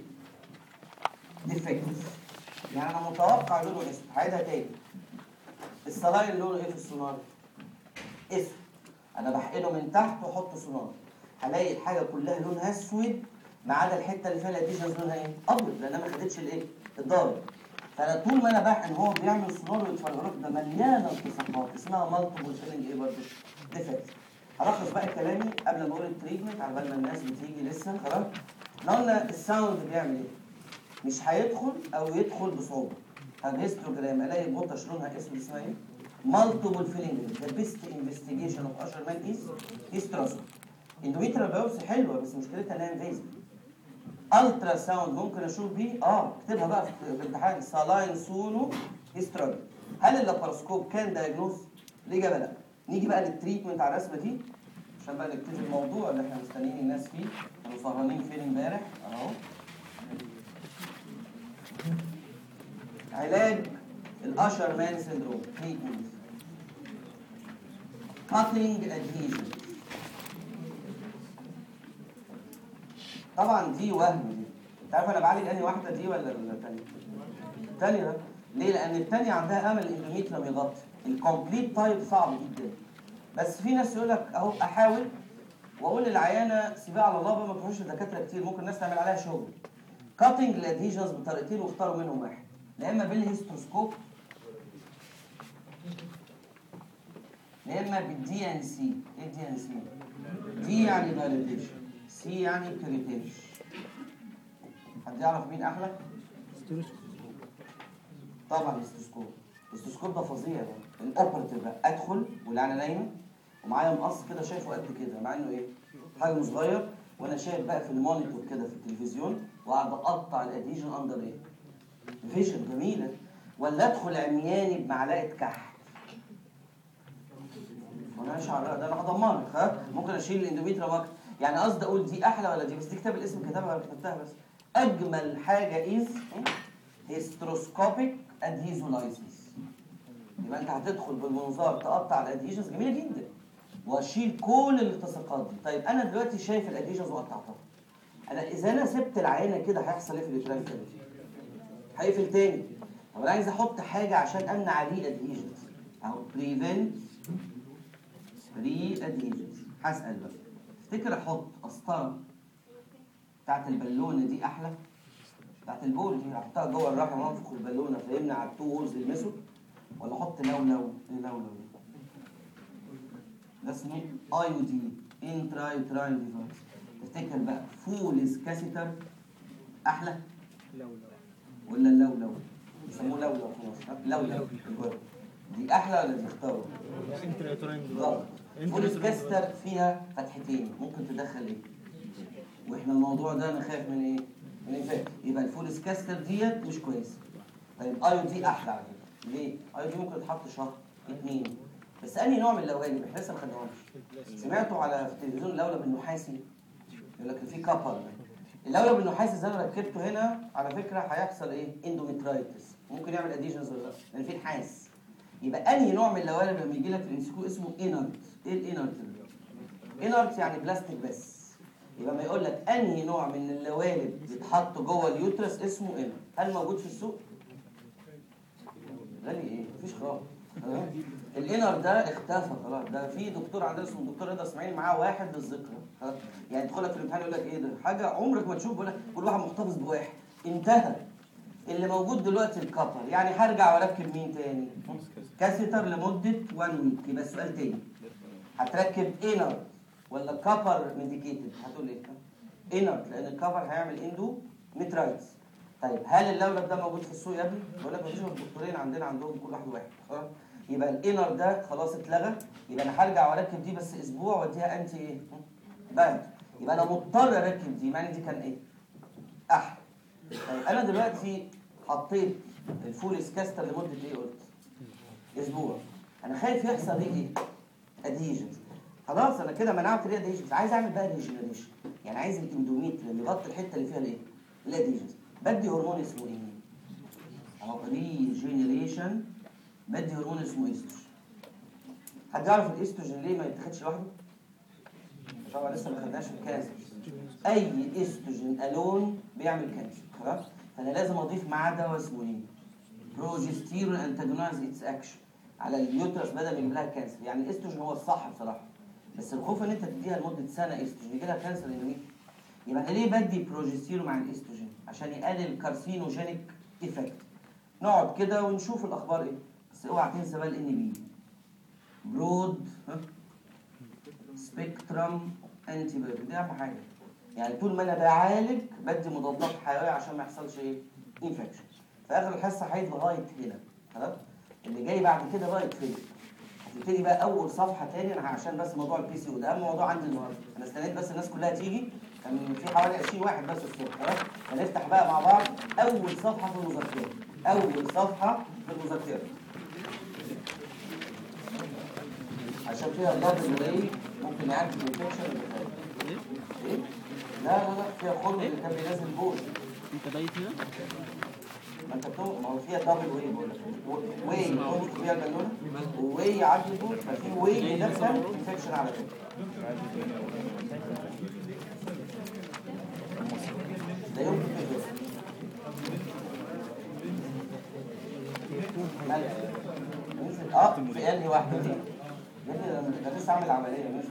ديفكتس يعني انا متوقع لونه اسود هعيدها تاني الصلاين لونه ايه في السونار اسود انا بحقنه من تحت واحط سونار هلاقي الحاجه كلها لونها اسود ما عدا الحته اللي فيها الاديشنز لونها ايه ابيض لانها ما خدتش الايه الضارب فانا طول ما انا بحقن هو بيعمل سونار ويتفرج ده مليانه التصاقات اسمها مالتيبل فيلنج ايه برضه ديفكت هلخص بقى كلامي قبل ما اقول التريتمنت على بال ما الناس بتيجي لسه خلاص احنا قلنا الساوند بيعمل ايه مش هيدخل او يدخل بصعوبه الهيستوجرام الاقي بوطش لونها اسود اسمها ايه مالتيبل فيلنج ذا بيست انفستيجيشن اوف اشر مان از هيستراسون اندوميترال بايوبسي حلوه بس مشكلتها انها انفيزيف الترا ساوند ممكن اشوف بيه اه اكتبها بقى في الامتحان سالاين سونو هيستراجي هل اللاباراسكوب كان دايجنوز؟ الاجابه لا نيجي بقى للتريتمنت على الرسمه دي عشان بقى نبتدي الموضوع اللي احنا مستنيين الناس فيه كانوا سهرانين فين امبارح اهو علاج الاشر مان سيندروم تريتمنت كاتلينج ادهيجن طبعا دي وهم دي انت عارف انا بعالج انهي واحده دي ولا الثانيه الثانيه ده ليه لان الثانيه عندها امل الاندوميتريوم يغطي الكومبليت تايب صعب جدا بس في ناس يقول لك اهو احاول واقول للعيانه سيبها على الله بقى ما تروحوش لدكاتره كتير ممكن الناس تعمل عليها شغل كاتنج الادهيجنز بطريقتين واختاروا منهم واحد يا اما بالهيستروسكوب يا اما بالدي ان سي ايه الدي ان سي دي يعني دايليتيشن سي يعني بريتنش حد يعرف مين احلى طبعا الاستثكوب الاستثكوب ده فظيع بقى الاوبرتيف بقى ادخل والعينه نايمه ومعايا مقص كده شايفه قد كده مع انه ايه حجمه صغير وانا شايف بقى في المونيتور كده في التلفزيون وقاعد اقطع الاديجن اندر ايه فيجن جميله ولا ادخل عمياني بمعلقه كحك وانا مش عارف ده انا هضمنك ها ممكن اشيل الاندوميتريوم اكتر يعني قصدي اقول دي احلى ولا دي بس دي كتاب الاسم كتابها ولا كتبتها بس اجمل حاجه از هيستروسكوبيك ادهيزولايسيس يبقى انت هتدخل بالمنظار تقطع الادهيجنز جميله جدا واشيل كل الالتصاقات دي طيب انا دلوقتي شايف الادهيجنز وقطعتها انا اذا انا سبت العينه كده هيحصل ايه في الاتراك كافيتي هيقفل تاني طب انا عايز احط حاجه عشان امنع عليه الادهيجنز اهو بريفنت بري ادهيجنز هسال بقى تفتكر احط قسطره بتاعت البالونه دي احلى بتاعت البول دي احطها جوه الرحم وانفخ البالونه فيمنع التو هولز يلمسوا ولا احط لولو ايه لولو دي؟ ده اسمه اي او دي انترا يوتراين ديفايس تفتكر بقى فولز كاسيتر احلى ولا اللولو يسموه لولو خلاص لولو الجرب. دي احلى ولا دي اختاروا غلط فولز كاسيتر فيها فتحتين ممكن تدخل ايه واحنا الموضوع ده انا خايف من ايه من الانفاق يبقى الفولز كاستر ديت مش كويسه طيب ايو دي احلى على فكره ليه ايو دي ممكن تتحط شهر اتنين بس انهي نوع من اللوالب احنا لسه ما خدناهمش سمعتوا على في التلفزيون اللولب النحاسي يقول لك في كابل اللولب النحاسي زي ما ركبته هنا على فكره هيحصل ايه اندوميترايتس ممكن يعمل اديشنز ولا لا لان في نحاس يبقى انهي نوع من اللوالب لما يجي لك في الانسكو اسمه انرت ايه الانرت انرت يعني بلاستيك بس يبقى ما يقول لك انهي نوع من اللوالب بيتحط جوه اليوترس اسمه انر هل موجود في السوق غالي ايه مفيش خالص تمام؟ الانر ده اختفى خلاص ده في دكتور عندنا اسمه الدكتور رضا اسماعيل معاه واحد للذكرى خلاص؟ يعني يدخل لك في الامتحان يقول لك ايه ده حاجه عمرك ما تشوف بيقول لك كل واحد محتفظ بواحد انتهى اللي موجود دلوقتي الكبر يعني هرجع واركب مين تاني كاسيتر لمده 1 ويك يبقى السؤال تاني هتركب انر ولا كابر ميديكيتد هتقول ايه انرت لان الكفر هيعمل اندو ميترايتس طيب هل اللولب ده موجود في السوق يا ابني بقول لك مفيش غير الدكتورين عندنا عندهم كل واحد واحد خلاص يبقى الانر ده خلاص اتلغى يبقى انا هرجع واركب دي بس اسبوع واديها انتي ايه بارد يبقى انا مضطر اركب دي مع ان دي كان ايه احلى طيب انا دلوقتي حطيت الفول سكاستر لمده ايه قلت اسبوع انا خايف يحصل ايه ايه ادهيجنز خلاص انا كده منعت الادهيجنز عايز اعمل بقى ريجنريشن يعني عايز الاندوميتريوم يغطي الحته اللي فيها الايه الادهيجنز بدي هرمون اسمه ايه اهو ريجنريشن بدي هرمون اسمه استروجين حد يعرف الاستروجين ليه ما يتاخدش لوحده طبعا لسه ما خدناش في الكانسر اي استروجين الون بيعمل كانسر خلاص فانا لازم اضيف معاه دواء اسمه ايه بروجستيرون انتاجونايز اتس اكشن على اليوترس بدل ما يجيب لها كانسر يعني الاستروجين هو الصح بصراحه بس الخوف ان انت تديها لمده سنه استروجين يجي لها كانسر اندوميتريوم يبقى انا ليه بدي بروجستيرون مع الاستروجين عشان يقلل الكارسينوجينيك ايفكت نقعد كده ونشوف الاخبار ايه بس اوعى تنسى بقى الان بي برود سبيكترم انتي بايوتيك دي اهم حاجه يعني طول ما انا بعالج بدي مضادات حيويه عشان ما يحصلش ايه انفكشن في اخر الحصه هيد لغايه هنا خلاص اللي جاي بعد كده بقى يتفرق هتبتدي بقى اول صفحه تاني انا عشان بس موضوع البي سي ده اهم موضوع عندي النهارده انا استنيت بس الناس كلها تيجي كان في حوالي 20 واحد بس الصبح خلاص هنفتح بقى مع بعض اول صفحه في المذكره اول صفحه في المذكره عشان فيها اللفظ ايه ممكن يعدي الانفكشن اللي فات ايه لا لا لا فيها خرم اللي كان بينزل بول انت بايت هنا ما انت بتقول ما هو فيها دبل واي بقول لك واي تنفخ فيها البالونه وواي يعدي البول ففي واي بيدخل انفكشن على فكره لا يمكن يحصل نزل اه في انهي واحده دي؟ يا ابني ده أنا- ده لسه عامل عمليه نزل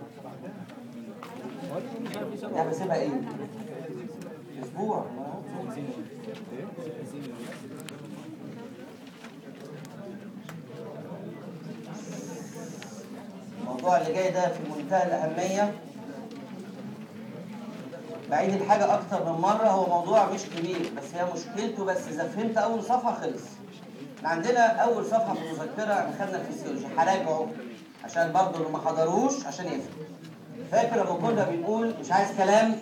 ده بسيبها ايه؟ اسبوع الموضوع اللي جاي ده في منتهى الأهمية بعيد الحاجة أكتر من مرة هو موضوع مش كبير بس هي مشكلته بس إذا فهمت أول صفحة خلص. احنا عندنا أول صفحة في المذكرة احنا خدنا الفسيولوجي هراجعه عشان برضه اللي ما حضروش عشان يفهم. فاكر لما كنا بنقول مش عايز كلام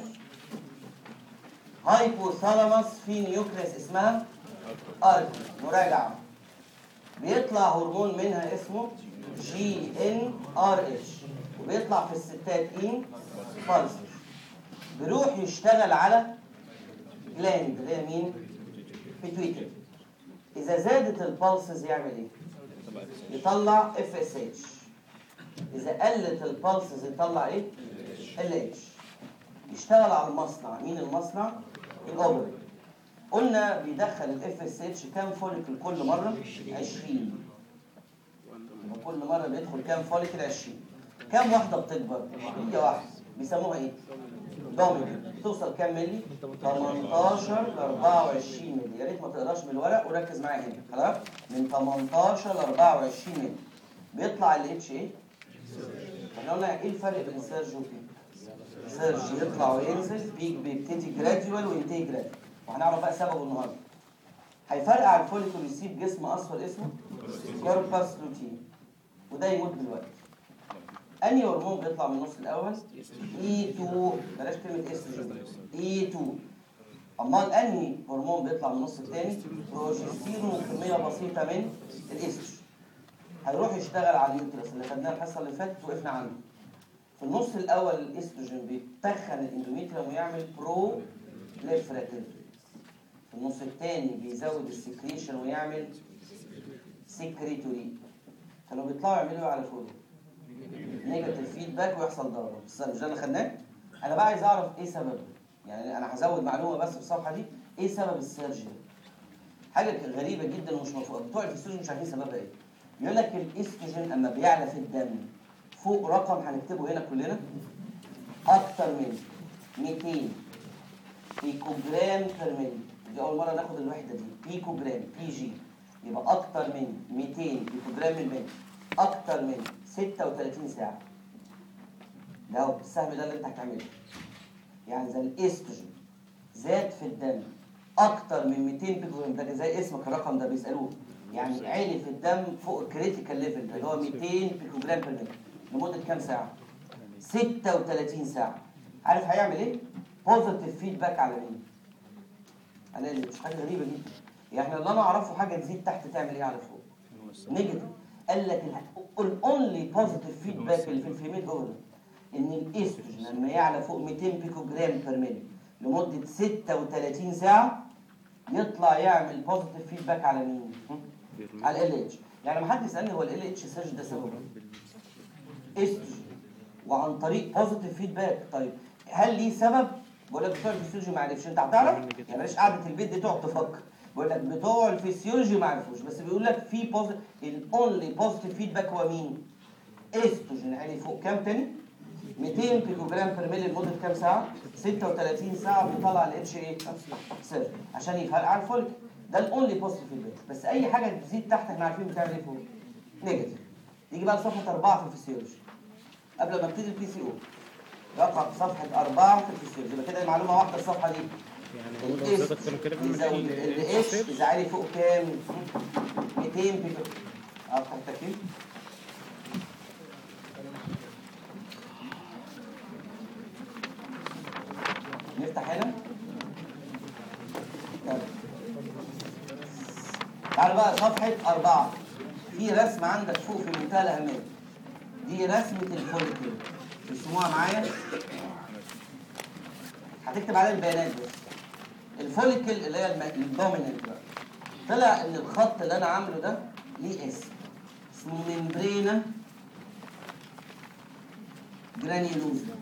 هايبوثالاموس في نيوكليس اسمها ارك مراجعة بيطلع هرمون منها اسمه جي ان ار اتش وبيطلع في الستات ان بالسز بيروح يشتغل على جلاند اللي هي مين؟ بيتويتر اذا زادت البالسز يعمل ايه؟ يطلع اف اس اتش اذا قلت البالسز يطلع ايه؟ ال اتش يشتغل على المصنع مين المصنع؟ الاوبري قلنا بيدخل الاف اس اتش كام فوليكل كل مره 20 يبقى كل مره بيدخل كام فوليكل 20 كام واحده بتكبر هي واحده بيسموها ايه دوميننت بتوصل كام ملي 18 ل 24 ملي يا ريت ما تقراش من الورق وركز معايا هنا خلاص من 18 ل 24 ملي بيطلع ال اتش ايه احنا قلنا ايه الفرق بين السيرج والبيك سيرج يطلع وينزل بيك بيبتدي جراديوال وينتهي جراديوال وهنعرف بقى سببه النهارده هيفرقع الفوليكول يسيب جسم اصفر اسمه كورباس لوتين وده يموت بالوقت انهي هرمون بيطلع من النص الاول اي 2 بلاش كلمه استروجين اي 2 امال انهي هرمون بيطلع من النص الثاني بروجستيرون وكميه بسيطه من الاستروجين هيروح يشتغل على اليوترس اللي خدناه الحصه اللي فاتت وقفنا عنه في النص الاول الاستروجين بيتخن الاندوميتريوم ويعمل برو ليفراتيف في النص الثاني بيزود السكريشن ويعمل سكريتوري كانوا بيطلعوا يعملوا ايه على فوق نيجاتيف فيدباك ويحصل ضرر بس مش ده اللي خدناه انا بقى عايز اعرف ايه سببه يعني انا هزود معلومه بس في الصفحه دي ايه سبب السيرجي حاجه غريبه جدا ومش مفهومه بتوع الفسيولوجي مش عارفين سببها ايه يقول لك الاستروجين اما بيعلى في الدم فوق رقم هنكتبه هنا كلنا اكتر من 200 بيكوجرام بير ملي دي اول مره ناخد الوحده دي بيكوجرام بي جي يبقى اكتر من 200 بيكوجرام بالملي اكتر من 36 ساعه ده هو السهم ده اللي انت هتعمله يعني زي الاستروجين زاد في الدم اكتر من 200 بيكوجرام ده زي اسمك الرقم ده بيسالوه يعني عالي في الدم فوق الكريتيكال ليفل ده اللي هو 200 بيكوجرام بير ملي لمده كام ساعه 36 ساعه عارف هيعمل ايه بوزيتيف فيدباك على مين على اللي مش حاجه غريبه جدا يعني احنا اللي انا اعرفه حاجه تزيد تحت تعمل ايه على فوق نيجاتيف قال لك الاونلي بوزيتيف فيدباك اللي في الفيميل هو ده ان الاستروجين لما يعلى فوق 200 بيكو جرام بير ملي لمده 36 ساعه يطلع يعمل بوزيتيف فيدباك على مين؟ على ال اتش يعني ما حد يسالني هو ال اتش سيرج ده سببه استروجين وعن طريق بوزيتيف فيدباك طيب هل ليه سبب؟ بقول لك بتوع الفسيولوجي ما عرفش انت هتعرف؟ يعني بلاش قعده البيت دي تقعد تفكر بقول لك بتوع الفسيولوجي ما عرفوش بس بيقول لك في بوزيتيف الاونلي بوزيتيف فيدباك هو مين؟ استروجين عالي فوق كام تاني؟ 200 بيكو جرام بير ملي لمده كام ساعه؟ 36 ساعه بيطلع الاتش ايه؟ سيرج عشان يفرقع الفولك ده الاونلي بوزيتيف فيدباك بس اي حاجه تزيد تحت احنا عارفين بتعمل ايه فوق؟ نيجاتيف نيجي بقى لصفحه اربعه في الفسيولوجي قبل ما ابتدي البي سي او رقم صفحة أربعة في الفسيولوجي يبقى كده المعلومة واحدة الصفحة دي يعني برضه الاس زاد اكتر من كده في يزود المكان ال اتش إذا عالي فوق كام؟ 200 بيكو أفتح التكييف نفتح هنا طيب. تعالوا بقى صفحة أربعة في رسمة عندك فوق في منتهى الأهمية دي رسمة الفوليكل ترسموها معايا هتكتب عليها البيانات بس الفوليكل اللي هي الم- الدوميننت بقى طلع ان الخط اللي انا عامله ده ليه اسم اسمه ممبرينا جرانيولوزا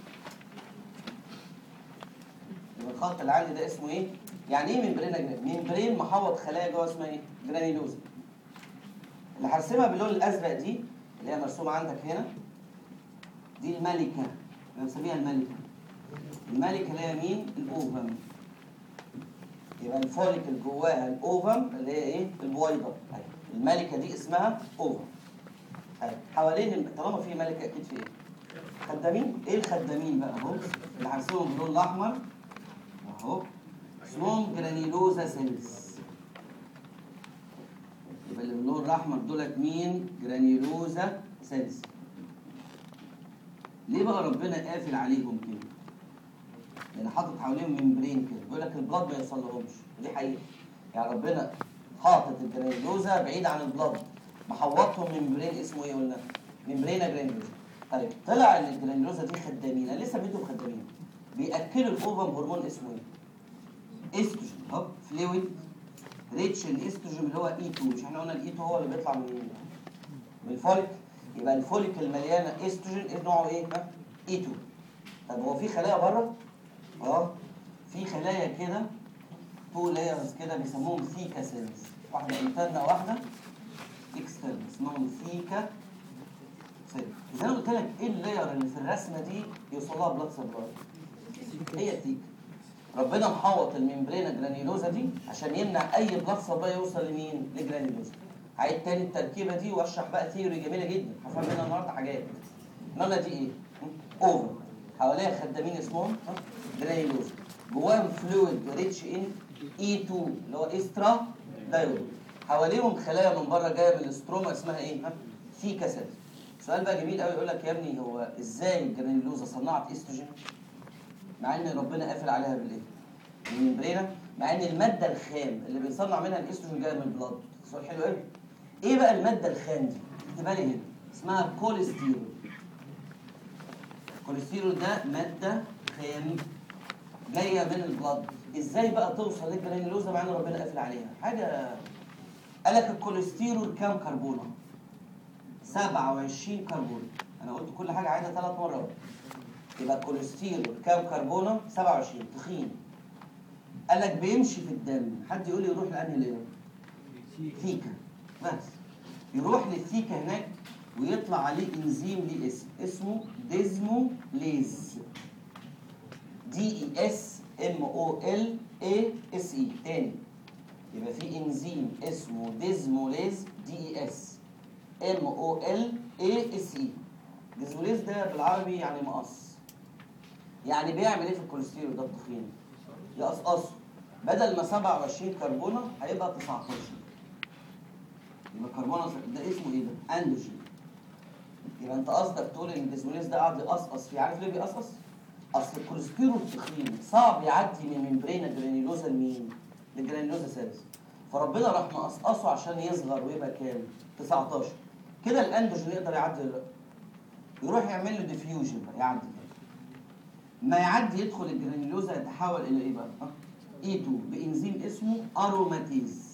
يبقى الخط اللي عندي ده اسمه ايه؟ يعني ايه ممبرينا جرانيولوزا؟ ممبرين محوط خلايا جوه اسمها ايه؟ جرانيولوزا اللي هرسمها باللون الازرق دي اللي هي مرسومه عندك هنا دي الملكه انا بنسميها الملكه الملكه اللي هي مين؟ الاوفم يبقى الفوليكل جواها الاوفم اللي هي ايه؟ البويضه أيوة. الملكه دي اسمها اوفم أيوة. حوالين الم- طالما في ملكه اكيد في ايه؟ خدامين ايه الخدامين بقى اهو اللي هرسمهم باللون الاحمر اهو اسمهم جرانيلوزا سيلز يبقى اللي باللون الاحمر دولت مين جرانيلوزا سيلز ليه بقى ربنا قافل عليهم كده لان حاطط حواليهم ممبرين كده بيقول لك البلاد ما يوصلهمش دي حقيقه يعني ربنا حاطط الجرانيلوزا بعيد عن البلاد محوطهم ممبرين اسمه ايه قلنا ممبرينا جرانيلوزا طيب طلع ان الجرانيلوزا دي خدامين انا لسه بيتهم خدامين بياكلوا الاوفم هرمون اسمه ايه استروجين اهو فلويد ريتش الاستروجين اللي هو اي 2 مش احنا قلنا الاي 2 هو اللي بيطلع من من الفوليك يبقى الفوليك المليانه استروجين إيه نوعه ايه ها اي 2 طب هو في خلايا بره اه في خلايا كده تو لايرز كده بيسموهم ثيكا سيلز واحده انترنا واحده اكسترنا اسمهم ثيكا سيلز زي ما قلت لك ايه اللاير اللي في الرسمه دي يوصل لها بلاد سبلاي هي الثيكا ربنا محوط الممبرينا جرانيلوزا دي عشان يمنع اي بلاد سبلاي يوصل لمين لجرانيلوزا عيد تاني التركيبه دي واشرح بقى ثيوري جميله جدا هفهم منها النهارده حاجات النهارده دي ايه اوفر حواليها خدامين اسمهم ها؟ جرانيلوزا جواهم فلويد ريتش ان اي 2 اللي هو استرا دايود حواليهم خلايا من بره جايه من الاستروما اسمها ايه ها ثيكا سيلز سؤال بقى جميل قوي يقول لك يا ابني هو ازاي الجرانيلوزا صنعت استروجين مع ان ربنا قافل عليها بالايه الممبرينا مع ان الماده الخام اللي بنصنع منها الاستروجين جايه من البلاد سؤال حلو قوي ايه بقى الماده الخام دي اكتبها لي هنا اسمها كوليسترول الكوليسترول ده ماده خام جايه من البلد ازاي بقى توصل للجرانيلوزا مع ان ربنا قافل عليها حاجه قال لك الكوليسترول كام كربونه 27 كربون انا قلت كل حاجه عايزه ثلاث مرات يبقى الكوليسترول كام كربونه 27 تخين قال لك بيمشي في الدم حد يقول لي يروح لانهي ليه ثيكا بس يروح للثيكا هناك ويطلع عليه انزيم ليه اسم اسمه ديزموليز دي اي اس ام او ال اي اس اي تاني يبقى في انزيم اسمه ديزموليز دي اي اس ام او ال اي اس اي ديزموليز ده بالعربي يعني مقص يعني بيعمل ايه في الكوليسترول ده التخين يقصقصه بدل ما 27 كربونه هيبقى 19 يبقى كربونه ده اسمه ايه ده اندروجين يبقى انت قصدك تقول ان الديزموليز ده قاعد يقصقص فيه عارف ليه بيقصقص اصل الكوليسترول التخين صعب يعدي من ممبرينا جرانيلوزا لمين للجرانيلوزا سيلز فربنا راح مقصقصه عشان يصغر ويبقى كام 19 كده الاندروجين يقدر يعدي ولا لا؟ يروح يعمل له ديفيوجن بقى يعدي كده ما يعدي يدخل الجرانيلوزا يتحول الى ايه بقى اي 2 بانزيم اسمه اروماتيز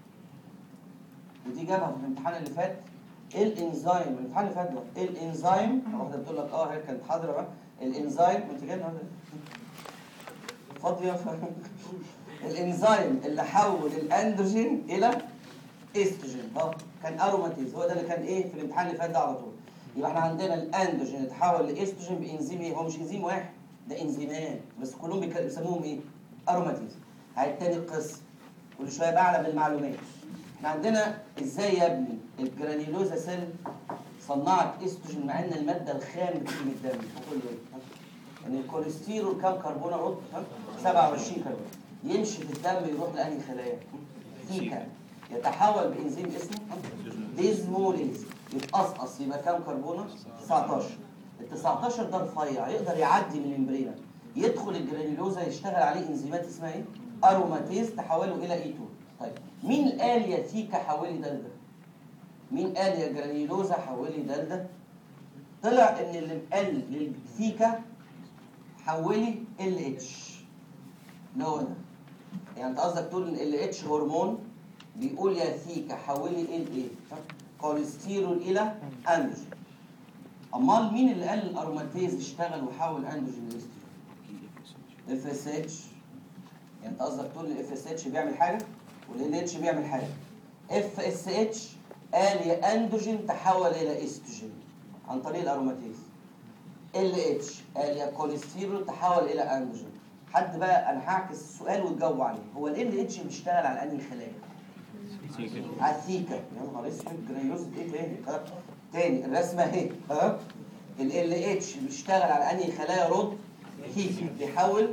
ودي جابها في الامتحان اللي فات ايه الانزيم الامتحان اللي فات ده ايه الانزيم واحده بتقول لك اه هي كانت حاضره بقى الانزيم انت جاي النهارده فاضيه ف... الانزيم اللي حول الاندروجين الى استروجين اه كان اروماتيز هو ده اللي كان ايه في الامتحان اللي فات ده على طول يبقى احنا عندنا الاندروجين اتحول لاستروجين بانزيم ايه هو مش انزيم واحد ده انزيمات بس كلهم بيك- بيسموهم ايه اروماتيز هاي تاني القصه كل شويه بعلى بالمعلومات احنا عندنا ازاي يا ابني الجرانيلوزا سيل صنعت استروجين مع ان الماده الخام بتيجي من الدم هتقول له ايه؟ ان الكوليسترول كام كربونه عضو؟ ها؟ 27 كربون يمشي في الدم يروح لانهي خلايا؟ ثيكا يتحول بانزيم اسمه ها؟ ديزموليز يتقصقص يبقى كام كربونه؟ 19 ال 19 ده رفيع يقدر يعدي من الممبرينا يدخل الجرانيلوزا يشتغل عليه انزيمات اسمها ايه؟ اروماتيز تحوله الى اي 2 طيب مين قال يا ثيكا حولي ده لده؟ مين قال يا جرانيلوزا حولي ده لده؟ طلع ان اللي قال للثيكا حولي ال اتش اللي هو ده يعني انت قصدك تقول ان ال اتش هرمون بيقول يا ثيكا حولي ال ايه؟ ها؟ كوليسترول الى اندروجين امال مين اللي قال الاروماتيز اشتغل وحول اندروجين لاستروجين؟ اف اس اتش يعني انت قصدك تقول الاف اس اتش بيعمل حاجه والال اتش بيعمل حاجه اف اس اتش قال يا اندروجين تحول الى استروجين عن طريق الاروماتيز ال اتش قال يا كوليسترول تحول الى اندروجين حد بقى انا هعكس السؤال وتجاوب عليه هو ال اتش بيشتغل على انهي خلايا؟ على الثيكا يا نهار اسود جرانيوز ايه تاني ها؟ تاني الرسمه اهي ها ال ال اتش بيشتغل على انهي خلايا رد هيك بيحول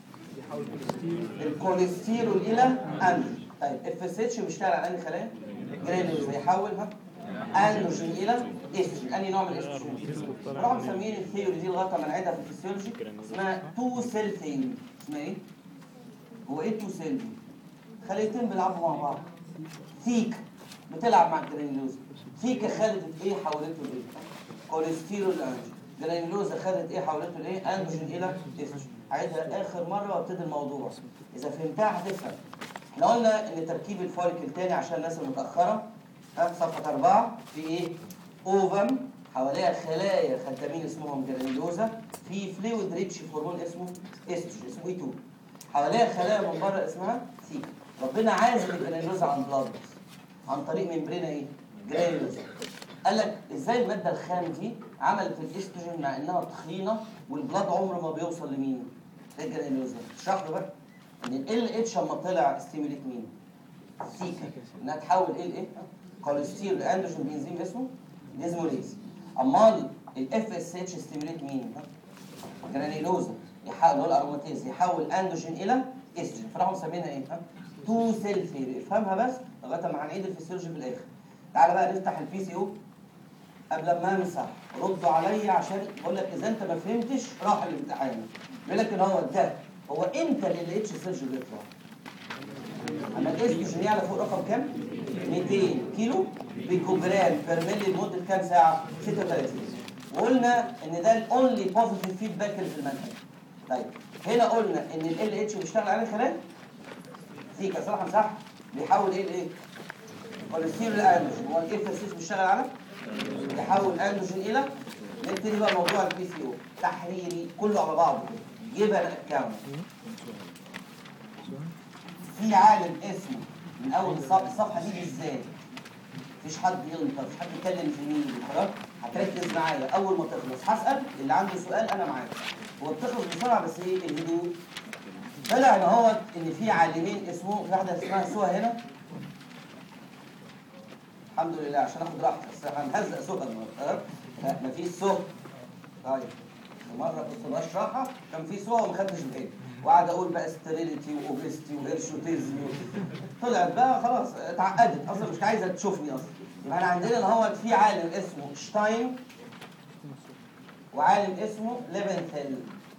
الكوليسترول الى اندروجين طيب اف اس اتش بيشتغل على انهي خلايا جرانيولز بيحولها اندروجين الى استروجين انهي نوع من الاستروجين راحوا مسميين الثيوري دي لغايه ما نعيدها في الفسيولوجي اسمها تو سيل ثيوري اسمها ايه؟ هو ايه تو سيل دي؟ خليتين بيلعبوا مع بعض ثيك بتلعب مع الجرانيولوز ثيكا خدت ايه حولته لايه؟ كوليسترول اندروجين جرانيولوزا خدت ايه حولته لايه؟ اندروجين الى استروجين هعيدها اخر مره وابتدي الموضوع اذا فهمتها هتفهم احنا قلنا ان تركيب الفوليكل تاني عشان الناس المتاخره ها صفحه اربعه في ايه؟ اوفم حواليها خلايا خدامين اسمهم جرانيولوزا في فلويد ريتش هرمون اسمه استروجين اسمه اي 2 حواليها خلايا من بره اسمها سيكا ربنا عازل الجرانيولوزا عن بلاد عن طريق ممبرينا ايه؟ جرانيولوزا قال لك ازاي الماده الخام دي عملت الاستروجين مع انها تخينه والبلاد عمره ما بيوصل لمين؟ للجرانيولوزا اشرح له بقى ان ال اتش لما طلع ستيموليت مين؟ سيكا انها تحول ايه لايه؟ كوليسترول لاندروجين بنزيم اسمه ديزموليز امال الاف اس اتش ستيموليت مين؟ جرانيولوزا يحول اللي هو الاروماتيز يحول اندروجين الى استروجين فراحوا مسمينها ايه؟ ها؟ تو سيل ثيوري افهمها بس لغايه ما هنعيد الفسيولوجي في الاخر تعالى بقى نفتح البي سي او قبل ما امسح ردوا عليا عشان بقول لك اذا انت ما فهمتش راح الامتحان بيقول لك ان هو ده هو امتى اللي اتش سيرج بيطلع؟ اما الاستروجين يعلى فوق رقم كام؟ 200 كيلو بيكوجرام بير ملي لمده كام ساعه؟ 36 وقلنا ان ده الاونلي بوزيتيف فيدباك اللي في المنهج طيب هنا قلنا ان ال اتش بيشتغل عليه خلايا سيكا صراحه صح بيحول ايه لايه؟ كوليسترول الاندروجين هو الاف اس اتش بيشتغل على يحول اندروجين الى نبتدي بقى موضوع البي سي او تحريري كله على بعضه كده جيب اكونت في عالم اسمه من اول الصف- الصفحه دي بالذات مفيش حد ينطق مفيش حد يتكلم في مين خلاص هتركز معايا اول ما تخلص هسال اللي عنده سؤال انا معاك هو بتخلص بسرعه بس ايه الهدوء طلع ان هو ان في عالمين اسمه في واحده اسمها سوى هنا الحمد لله عشان اخد راحتي بس هنهزق سهى النهارده لا مفيش سهى طيب مره كنت بشرحها كان في سهى وما خدتش بالي وقعد اقول بقى ستيريليتي واوبستي وهيرشوتيزم طلعت بقى خلاص اتعقدت اصلا مش عايزه تشوفني اصلا يبقى احنا عندنا ان هو في عالم اسمه شتاين وعالم اسمه ليفنثيل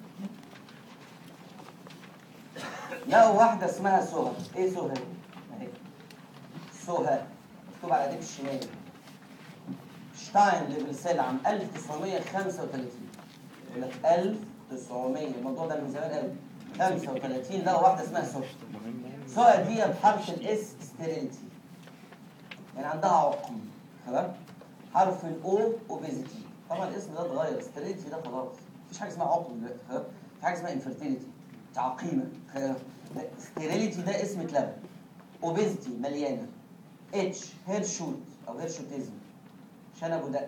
لقوا واحده اسمها سهى ايه سهى دي؟ اهي سهى مكتوب على ايديك الشمال شتاين ليفنثيل عام 1935 يقول لك 1900 الموضوع ده من زمان قوي 35 لقوا واحده اسمها سهى سهى دي بحرف الاس ستيريلتي يعني عندها عقم خلاص حرف الاو اوبيزيتي طبعا الاسم ده اتغير ستيريلتي ده خلاص مفيش حاجه اسمها عقم دلوقتي خلاص في حاجه اسمها انفيرتيليتي تعقيمه خلاص ستيريلتي ده اسم اتلغى اوبيزيتي مليانه اتش هيرشوت او هيرشوتيزم شنب ودق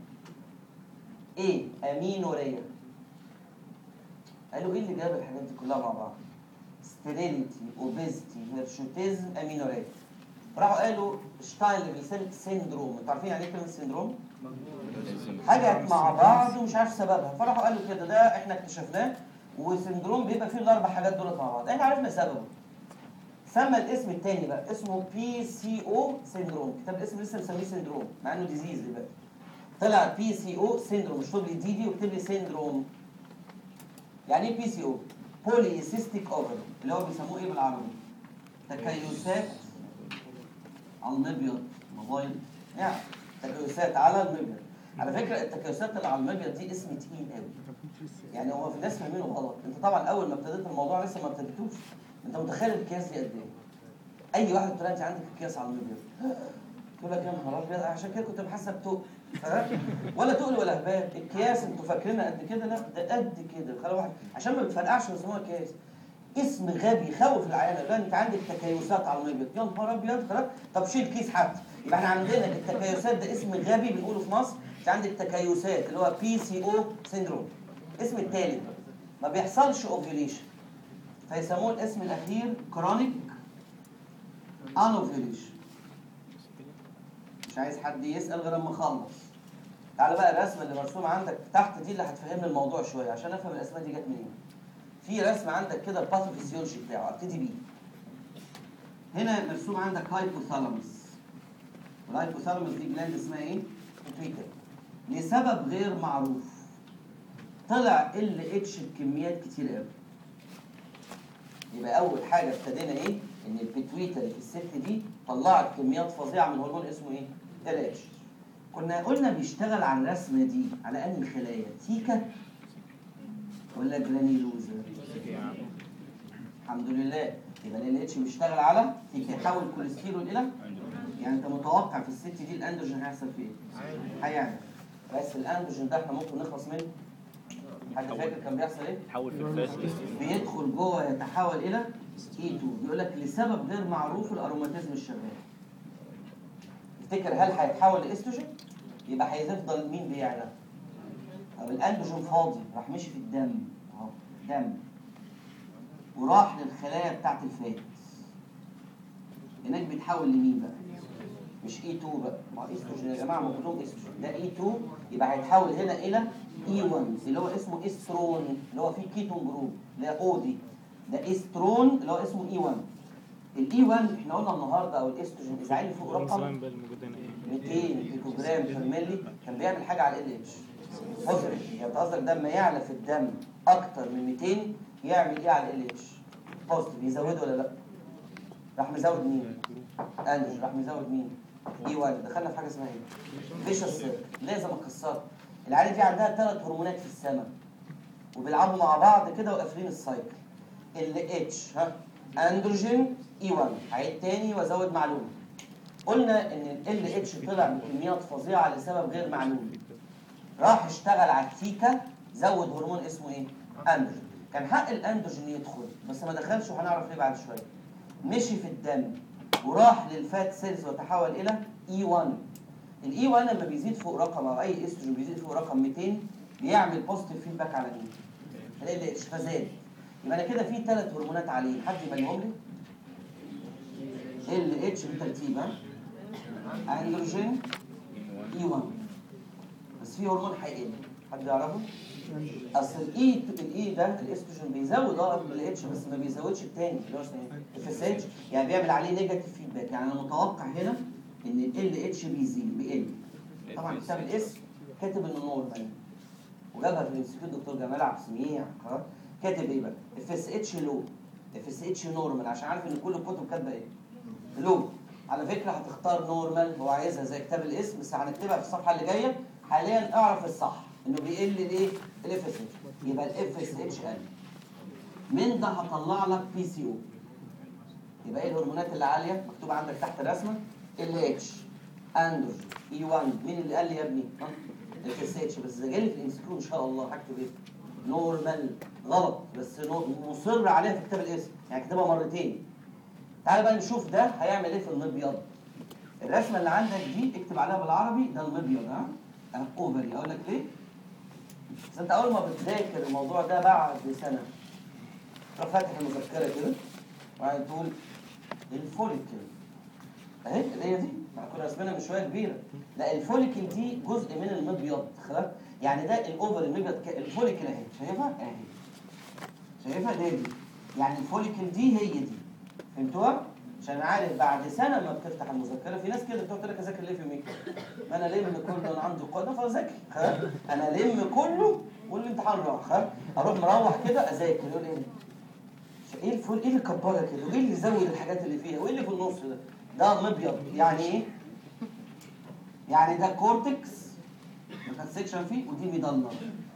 ايه امينوريا قالوا ايه اللي جاب الحاجات دي كلها مع بعض ستيريليتي اوبيزيتي هيرشوتيزم امينوريا راحوا قالوا شتاين ليفل سيندروم انتوا عارفين يعني ايه كلمه سيندروم؟ حاجه مع بعض ومش عارف سببها فراحوا قالوا كده ده احنا اكتشفناه وسندروم بيبقى فيه الاربع حاجات دولت مع بعض احنا عرفنا سببه سمى الاسم التاني بقى اسمه بي سي او سيندروم كتاب الاسم لسه مسميه سيندروم مع انه ديزيز دلوقتي طلع بي سي او سيندروم مش لي دي دي واكتب لي سيندروم يعني ايه بي سي او؟ بولي سيستيك اوفر اللي هو بيسموه ايه بالعربي؟ تكيسات على المبيض موبايل يعني تكيسات على المبيض على فكره التكيسات اللي على المبيض دي اسم تقيل قوي يعني هو في الناس فاهمينه غلط انت طبعا اول ما ابتديت الموضوع لسه ما ابتديتوش انت متخيل الكياس دي قد ايه اي واحد تقول انت عندك الكياس على المبيض تقول لك يا نهار ابيض عشان كده كنت بحسب تقل ها؟ ولا تقل ولا هباب الكياس انتوا فاكرينها قد كده لا ده قد كده خلي واحد عشان ما بتفرقعش بيسموها كياس اسم غبي يخوف العيانه يقول انت عندك تكيسات على المبيض يا نهار ابيض خلاص طب شيل كيس حتى يبقى احنا عندنا التكيسات ده اسم غبي بنقوله في مصر انت عندك تكيسات اللي هو بي سي او سيندروم اسم التالت ما بيحصلش اوفيوليشن فيسموه الاسم الاخير كرونيك انوفيوليشن مش عايز حد يسال غير اما اخلص تعالى بقى الرسمه اللي مرسومه عندك تحت دي اللي هتفهمني الموضوع شويه عشان افهم الاسماء دي جت منين في رسم عندك كده الباثوفيسيولوجي بتاعه ابتدي بيه هنا مرسوم عندك هايبوثالاموس والهايبوثالاموس دي جلاند اسمها ايه؟ بيتويتر لسبب غير معروف طلع ال اتش بكميات كتير قوي يبقى اول حاجه ابتدينا ايه ان البيتويتري في الست دي طلعت كميات فظيعه من هرمون اسمه ايه ال اتش كنا قلنا بيشتغل على الرسمه دي على انهي خلايا تيكا ولا جرانيلوزا الحمد لله يبقى ال اتش بيشتغل على تيكا يحول كوليسترول الى يعني انت متوقع في الست دي الاندروجين هيحصل فيه ايه هيعمل بس الاندروجين ده احنا ممكن نخلص منه حد فاكر كان بيحصل ايه تحول في الفلاش بيدخل جوه يتحول الى اي 2 بيقول لك لسبب غير معروف الاروماتيزم الشغال تفتكر هل هيتحول لاستروجين يبقى هيفضل مين بيعلى طب الاندروجين فاضي راح مشي في الدم اهو دم وراح للخلايا بتاعت الفات هناك بيتحول لمين بقى مش اي 2 بقى ما استروجين يا جماعه ما كلهم استروجين ده اي 2 يبقى هيتحول هنا الى اي 1 اللي هو اسمه استرون اللي هو فيه كيتون جروب اللي هي او دي ده استرون اللي هو اسمه اي 1 الاي 1 احنا قلنا النهارده او الاستروجين اذا عالي فوق رقم الانسولين بقى الموجودين ايه 200 بيكو جرام في الملي كان بيعمل حاجه على ال اتش بوزيتيف يعني انت قصدك ده لما يعلى في الدم اكتر من 200 يعمل ايه على ال اتش بوزيتيف يزوده ولا لا راح مزود مين انجل راح مزود مين اي 1 دخلنا في حاجه اسمها ايه فيشس لازم اكسرها العيال دي عندها ثلاث هرمونات في السماء وبيلعبوا مع بعض كده وقافلين السايكل ال اتش ها اندروجين اي 1 هعيد تاني وازود معلومه قلنا ان ال اتش طلع بكميات فظيعه لسبب غير معلوم راح اشتغل على التيكا زود هرمون اسمه ايه اندروجين كان حق الاندروجين يدخل بس ما دخلش وهنعرف ليه بعد شويه مشي في الدم وراح للفات سيلز وتحول الى اي 1 الاي 1 لما بيزيد فوق رقم او اي استروجين بيزيد فوق رقم 200 بيعمل بوزيتيف فيدباك على مين؟ ال اتش فزاد يبقى انا كده في ثلاث هرمونات عليه حد يبينهم لي ال اتش بالترتيب ها اندروجين اي 1 بس في هرمون هيقل حد يعرفه؟ اصل الاي الاي ده الاستروجين بيزود اه ال اتش بس ما بيزودش التاني اللي هو اسمه ايه؟ اف اس اتش يعني بيعمل عليه نيجاتيف فيدباك يعني انا متوقع هنا ان ال اتش بيزيد بيقل طبعا كتاب الاسم كاتب انه نورمال وجابها في الانستيتيوت دكتور جمال عبد السميع خلاص كاتب ايه بقى؟ اف اس اتش لو اف اس اتش نورمال عشان عارف ان كل الكتب كاتبه ايه؟ لو على فكره هتختار نورمال هو عايزها زي كتاب الاسم بس هنكتبها في الصفحه اللي جايه حاليا اعرف الصح انه بيقل الايه؟ الاف اس اتش يبقى الاف اس اتش قل من ده هطلع لك بي سي او يبقى ايه الهرمونات اللي عاليه مكتوب عندك تحت الرسمه ال اتش اندروجين اي 1 مين اللي قال لي يا ابني؟ اف اس اتش بس اذا جالي في الانستيتيوت ان شاء الله هكتب ايه؟ نورمال غلط بس نو- مصر عليها في كتاب الاسم يعني كتبها مرتين تعال بقى نشوف ده هيعمل ايه في المبيض الرسمه اللي عندك دي اكتب عليها بالعربي ده المبيض ها أه؟ اوفري اقول لك ليه؟ بس انت اول ما بتذاكر الموضوع ده بعد سنه تروح فاتح المذكره كده وبعدين تقول الفوليكل اهي اللي هي دي ما كنا رسمينها من شويه كبيره لا الفوليكل دي جزء من المبيض خلاص يعني ده الاوفر المبيض ك- الفوليكل اهي شايفها اهي شايفها دي دي يعني الفوليكل دي هي دي فهمتوها عشان عارف بعد سنه ما بتفتح المذكره في ناس كده بتقعد تقول لك اذاكر ليه في ميكرو ما انا لم كله انا عندي قدره فاذاكر خلاص انا لم كله والامتحان راح خلاص اروح مروح كده اذاكر يقول ايه ايه الفول ايه اللي كبرها كده وايه اللي زود الحاجات اللي فيها وايه اللي في النص ده ده مبيض يعني ايه يعني ده كورتكس ما سيكشن فيه ودي ميدالنا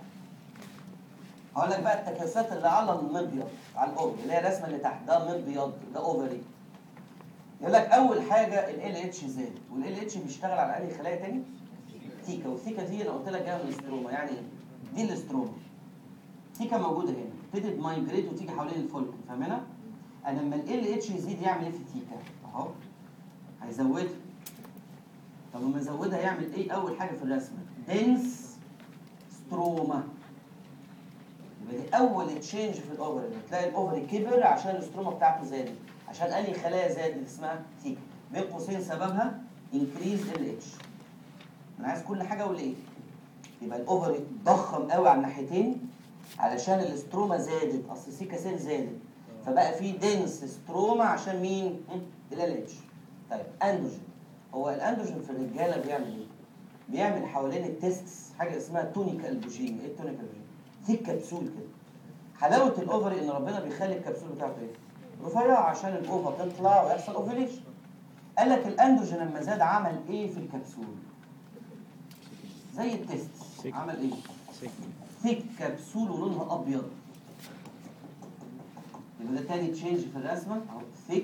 هقول لك بقى التكاسات اللي على المبيض على الاوفري اللي هي الرسمه اللي تحت ده مبيض ده اوفري يقول لك اول حاجه ال اتش زاد والال اتش بيشتغل على انهي خلايا تاني تيكا والثيكا دي انا قلت لك جايه من الاستروما يعني ايه دي الاستروما تيكا موجوده هنا ابتدت مايجريت وتيجي حوالين الفولك فاهمينها انا لما ال اتش يزيد يعمل ايه في التيكا اهو هيزودها طب لما يزودها يعمل ايه اول حاجه في الرسمه دنس ستروما يبقى دي اول تشينج في الاوفري تلاقي الاوفري كبر عشان الاستروما بتاعته زادت عشان انهي خلايا زادت اسمها تيكا بين قوسين سببها انكريز ال اتش انا عايز كل حاجه وليه يبقى الاوفري ضخم قوي على الناحيتين علشان الاستروما زادت اصل السيكا سيل زادت فبقى في دنس ستروما عشان مين؟ ال اتش طيب اندروجين هو الاندروجين في الرجاله بيعمل ايه؟ بيعمل حوالين التستس حاجه اسمها تونيك البوجين ايه التونيك البوجين؟ ثيك كبسول كده حلاوه الاوفري ان ربنا بيخلي الكبسول بتاعته ايه؟ رفيع عشان الاوفا تطلع ويحصل اوفيليشن قال لك الاندروجين لما زاد عمل ايه في الكبسول؟ زي التست سك. عمل ايه؟ سك. ثيك كبسول ولونها ابيض يبقى ده تاني تشينج في الرسمه اهو ثيك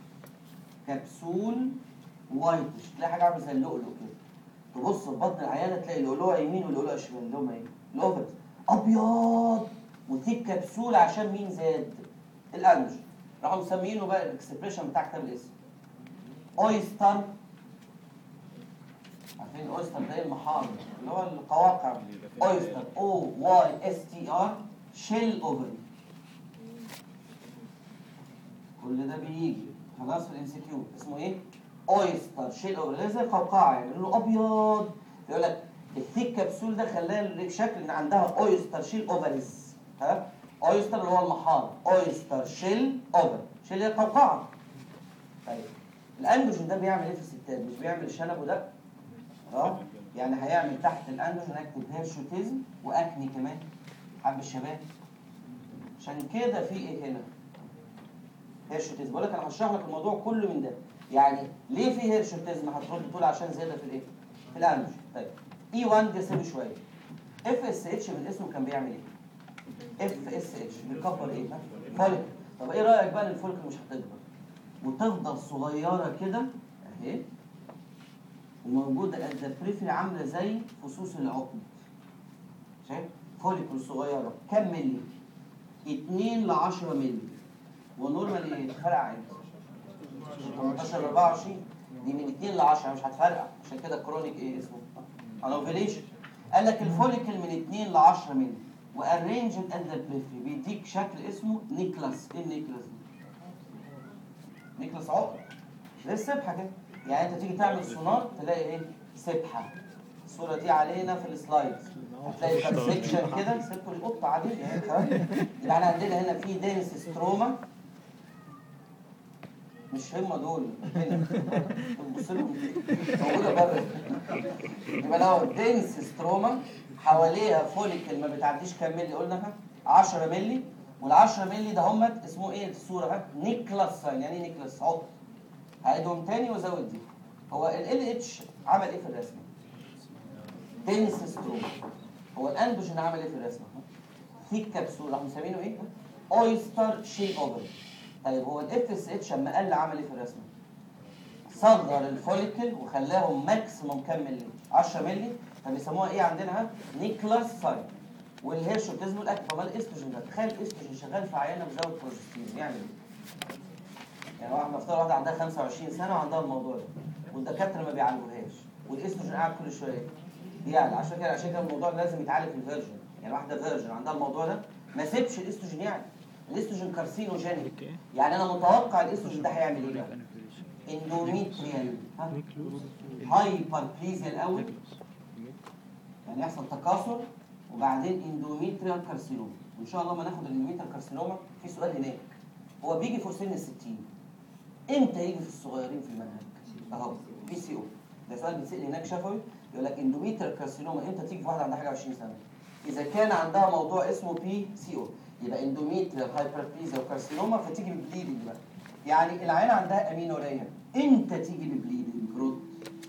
كبسول وايتش تلاقي حاجه عامله زي اللؤلؤ كده تبص في بطن العيانه تلاقي اللؤلؤه يمين واللؤلؤه شمال اللي هم ايه؟ الاوفرز ابيض وثيك كبسول عشان مين زاد؟ الانج راحوا مسمينه بقى الاكسبريشن بتاع كتاب الاسم اويستر عارفين الاويستر ده إيه المحار اللي هو القواقع اويستر او واي اس تي ار شيل اوفري كل ده بيجي خلاص في الام سي كيو اسمه ايه؟ اويستر شيل اوفري زي القوقعه يعني لونه ابيض يقول لك الثيك كبسول ده خلاه شكل ان عندها اويستر شيل اوفريز ها اويستر اللي هو المحار اويستر شيل اوفر شيل هي قوقعه طيب الاندروجين ده بيعمل ايه في الستات؟ مش بيعمل الشنب وده؟ اه يعني هيعمل تحت الاندروجين اكتب هيرشوتيزم واكني كمان حب الشباب عشان كده في ايه هنا؟ هيرشوتيزم بقول لك انا هشرح لك الموضوع كله من ده يعني ليه في هيرشوتيزم هترد تقول عشان زياده في الايه؟ في الاندروجين طيب اي 1 ده سيبه شويه اف اس اتش من اسمه كان بيعمل ايه؟ اف اس اتش بيكبر ايه؟ فوليك طب ايه رايك بقى ان الفوليك مش هتكبر وتفضل صغيره كده اهي وموجوده قد البريفري عامله زي فصوص العقد شايف فوليكل صغيره كم ملي 2 ل 10 ملي ونورمال ايه فرع امتى 18 ل 24 دي من 2 ل 10 مش هتفرقع عشان كده كرونيك ايه اسمه انوفيليشن قال لك الفوليكل من 2 ل 10 ملي وارينجد اند البريفري بيديك شكل اسمه نيكلاس ايه النيكلاس دي؟ نيكلاس عقد زي السبحه كده يعني انت تيجي تعمل سونار تلاقي ايه سبحه الصوره دي علينا في السلايدز هتلاقي كام سيكشن كده سيبكوا القطه عاديه يعني تمام يبقى احنا عندنا هنا في دينس ستروما مش هم دول هنا بص لهم موجوده بره يبقى لو دينس ستروما حواليها فوليكل ما بتعديش كام ملي قلنا 10 ملي وال 10 ملي ده هم اسمه ايه الصوره ها نيكلاس ساين يعني ايه نيكلاس عقد هعيدهم تاني وازود دي هو ال اتش عمل ايه في الرسمه؟ دينس ستروما هو الاندوجين عمل ايه في الرسمه؟ ثيك كبسول راح مسمينه ايه؟ اويستر شيب اوفر طيب هو الاف اس اتش لما قل عمل ايه في الرسمه؟ صغر الفوليكل وخلاهم ماكسيموم كام ملي؟ 10 ملي فبيسموها ايه عندنا ها؟ نيكلاس ساين والهيرشوتيزم الاكل فما الاستروجين ده تخيل الاستروجين شغال في عيانه بزود بروجستين يعمل ايه؟ يعني واحد نفترض واحده عندها 25 سنه وعندها الموضوع ده والدكاتره ما بيعالجوهاش والاستروجين قاعد كل شويه بيعلى عشان كده عشان كده الموضوع لازم يتعالج في الفيرجن يعني واحده فيرجن عندها الموضوع ده ما سيبش الاستروجين يعني الاستروجين كارسينوجينيك يعني انا متوقع الاستروجين ده هيعمل ايه بقى؟ اندوميتريال هايبربليزيا الاول يعني يحصل تكاثر وبعدين اندوميتريال كارسينوما وان شاء الله ما ناخد الاندوميتريال كارسينوما في سؤال هناك هو بيجي في سن ال 60 امتى يجي في الصغيرين في المنهج؟ اهو بي سي او ده سؤال بيتسال هناك شفوي يقول لك اندوميتريال كارسينوما امتى تيجي في واحده عندها حاجه 20 سنه؟ اذا كان عندها موضوع اسمه بي سي او يبقى اندوميتريال هايبربليزيا وكارسينوما فتيجي ببليدنج بقى يعني العينه عندها امينوريا امتى تيجي ببليدنج؟ رد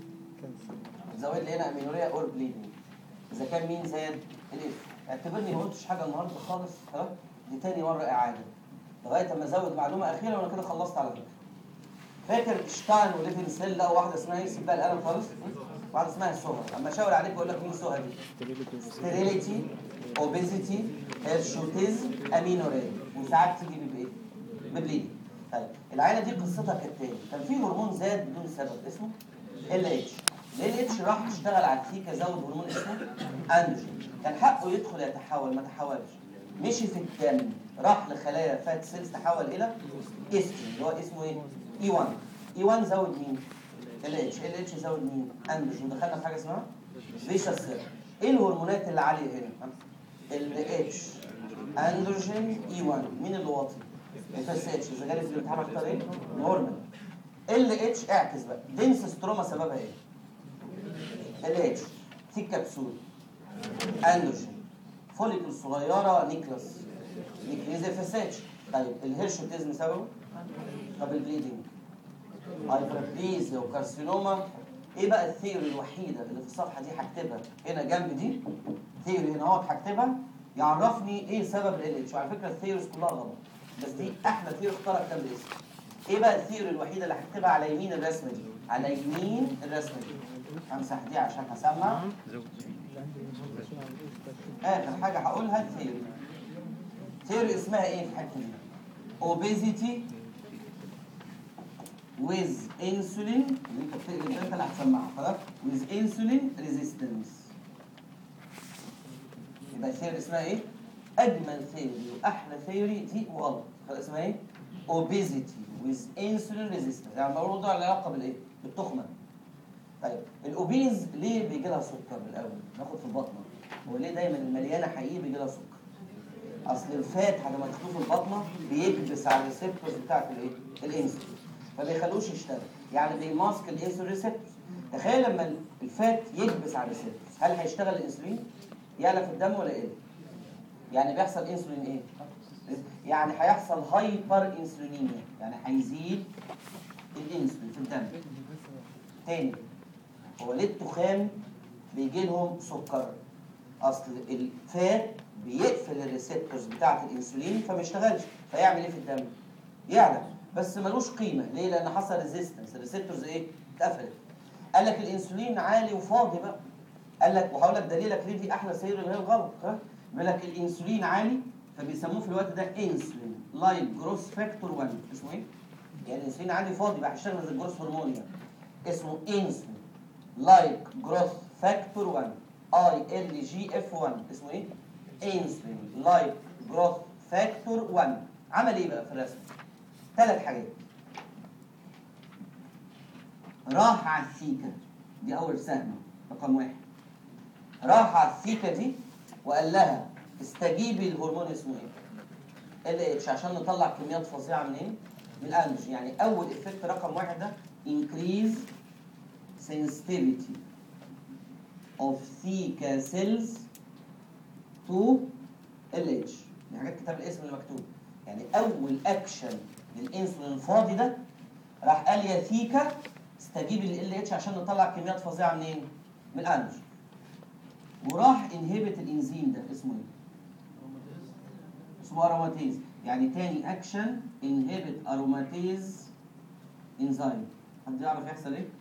زود لي هنا امينوريا اور بليدنج اذا كان مين زاد الاف اعتبرني ما قلتش حاجه النهارده خالص ها دي تاني مره اعاده لغايه اما ازود معلومه اخيره وانا كده خلصت على فكره فاكر اشتاين وليفن سيل لقوا واحده اسمها ايه سيب بقى القلم خالص واحده اسمها سهى اما اشاور عليك بقول لك مين سهى دي ستيريليتي اوبيزيتي هيرشوتيزم امينوريا وساعات تيجي بايه؟ ببليدنج طيب العيله دي قصتها كالتالي كان في هرمون زاد بدون سبب اسمه ال اتش ال اتش راح اشتغل على الثيكه زود هرمون اسمه اندروجين كان حقه يدخل يتحول ما تحولش مشي في الدم راح لخلايا فات سيلز تحول الى استروجين اللي هو اسمه ايه؟ اي 1 اي 1 زود مين؟ ال اتش ال اتش زود مين؟ اندروجين دخلنا في حاجه اسمها فيشس سيركل ايه الهرمونات اللي عاليه هنا ال اتش اندروجين اي 1 مين اللي واطي اف اس اتش اذا جالي في الامتحان اختار ايه نورمال ال اتش اعكس بقى دنس ستروما سببها ايه ال اتش في كبسول اندروجين فوليكل صغيره نيكلاس نيكليز اف اس اتش طيب الهيرشوتيزم سببه طب البليدنج هايبربليزيا وكارسينوما ايه بقى الثيوري الوحيده اللي في الصفحه دي هكتبها هنا جنب دي ثيوري هنا اهوت هكتبها يعرفني ايه سبب ال اتش وعلى فكره الثيوريز كلها غلط بس دي احمد ثيوري اختارها كتاب الاسم ايه بقى الثيوري الوحيده اللي هكتبها على يمين الرسمه دي على يمين الرسمه دي همسح دي عشان هسمع اخر حاجه هقولها الثيوري ثيوري اسمها ايه في الحته دي obesity with insulin اللي انت بتقرا ده انت اللي هتسمعها خلاص with insulin resistance يبقى الثيوري اسمها ايه؟ اجمل ثيوري واحلى ثيوري دي وغلط خلاص اسمها ايه؟ obesity with insulin resistance يعني الموضوع له علاقه بالايه؟ بالتخمه طيب الاوبيز ليه بيجي لها سكر بالاول؟ ناخد في البطنه هو ليه دايما المليانه حقيقي بيجي لها سكر؟ اصل الفات لما تحطوه في البطنه بيكبس على الريسبتورز بتاعت الايه؟ الانسولين فبيخلوش يشتغل يعني بيماسك الانسولين ريسبتورز تخيل لما الفات يكبس على الريسبتورز هل هيشتغل الانسولين؟ يعلى في الدم ولا ايه؟ يعني بيحصل انسولين ايه؟ يعني هيحصل هايبر انسولينيميا يعني هيزيد الانسولين في الدم تاني هو ليه التخان بيجي لهم سكر اصل الفات بيقفل الريسبتورز بتاعه الانسولين فما يشتغلش فيعمل ايه في الدم يعلى بس ملوش قيمه ليه لان حصل ريزيستنس الريسبتورز ايه اتقفلت قال لك الانسولين عالي وفاضي بقى قال لك وهقول لك دليلك ليه دي احلى سير اللي هي الغلط ها بيقول لك الانسولين عالي فبيسموه في الوقت ده انسولين لايك جروس فاكتور 1 اسمه ايه يعني الانسولين عالي فاضي بقى هيشتغل زي الجروس هرمون يعني اسمه انسولين لايك جروث فاكتور 1 اي ال جي اف 1 اسمه ايه انسولين لايك جروث فاكتور 1 عمل ايه بقى في الرسم ثلاث حاجات راح على الثيكا دي اول سهمه رقم واحد راح على الثيكا دي وقال لها استجيبي الهرمون اسمه ايه ال اتش عشان نطلع كميات فظيعه منين من الانرجي يعني اول افكت رقم واحد ده increase sensitivity of theca cells to LH دي حاجات كتاب الاسم اللي مكتوب يعني اول اكشن للانسولين الفاضي ده راح قال يا ثيكا استجيب لل اتش عشان نطلع كميات فظيعه منين؟ من الانرجي وراح انهبت الانزيم ده اسمه ايه؟ اسمه اروماتيز يعني تاني اكشن انهبت اروماتيز انزيم حد يعرف يحصل ايه؟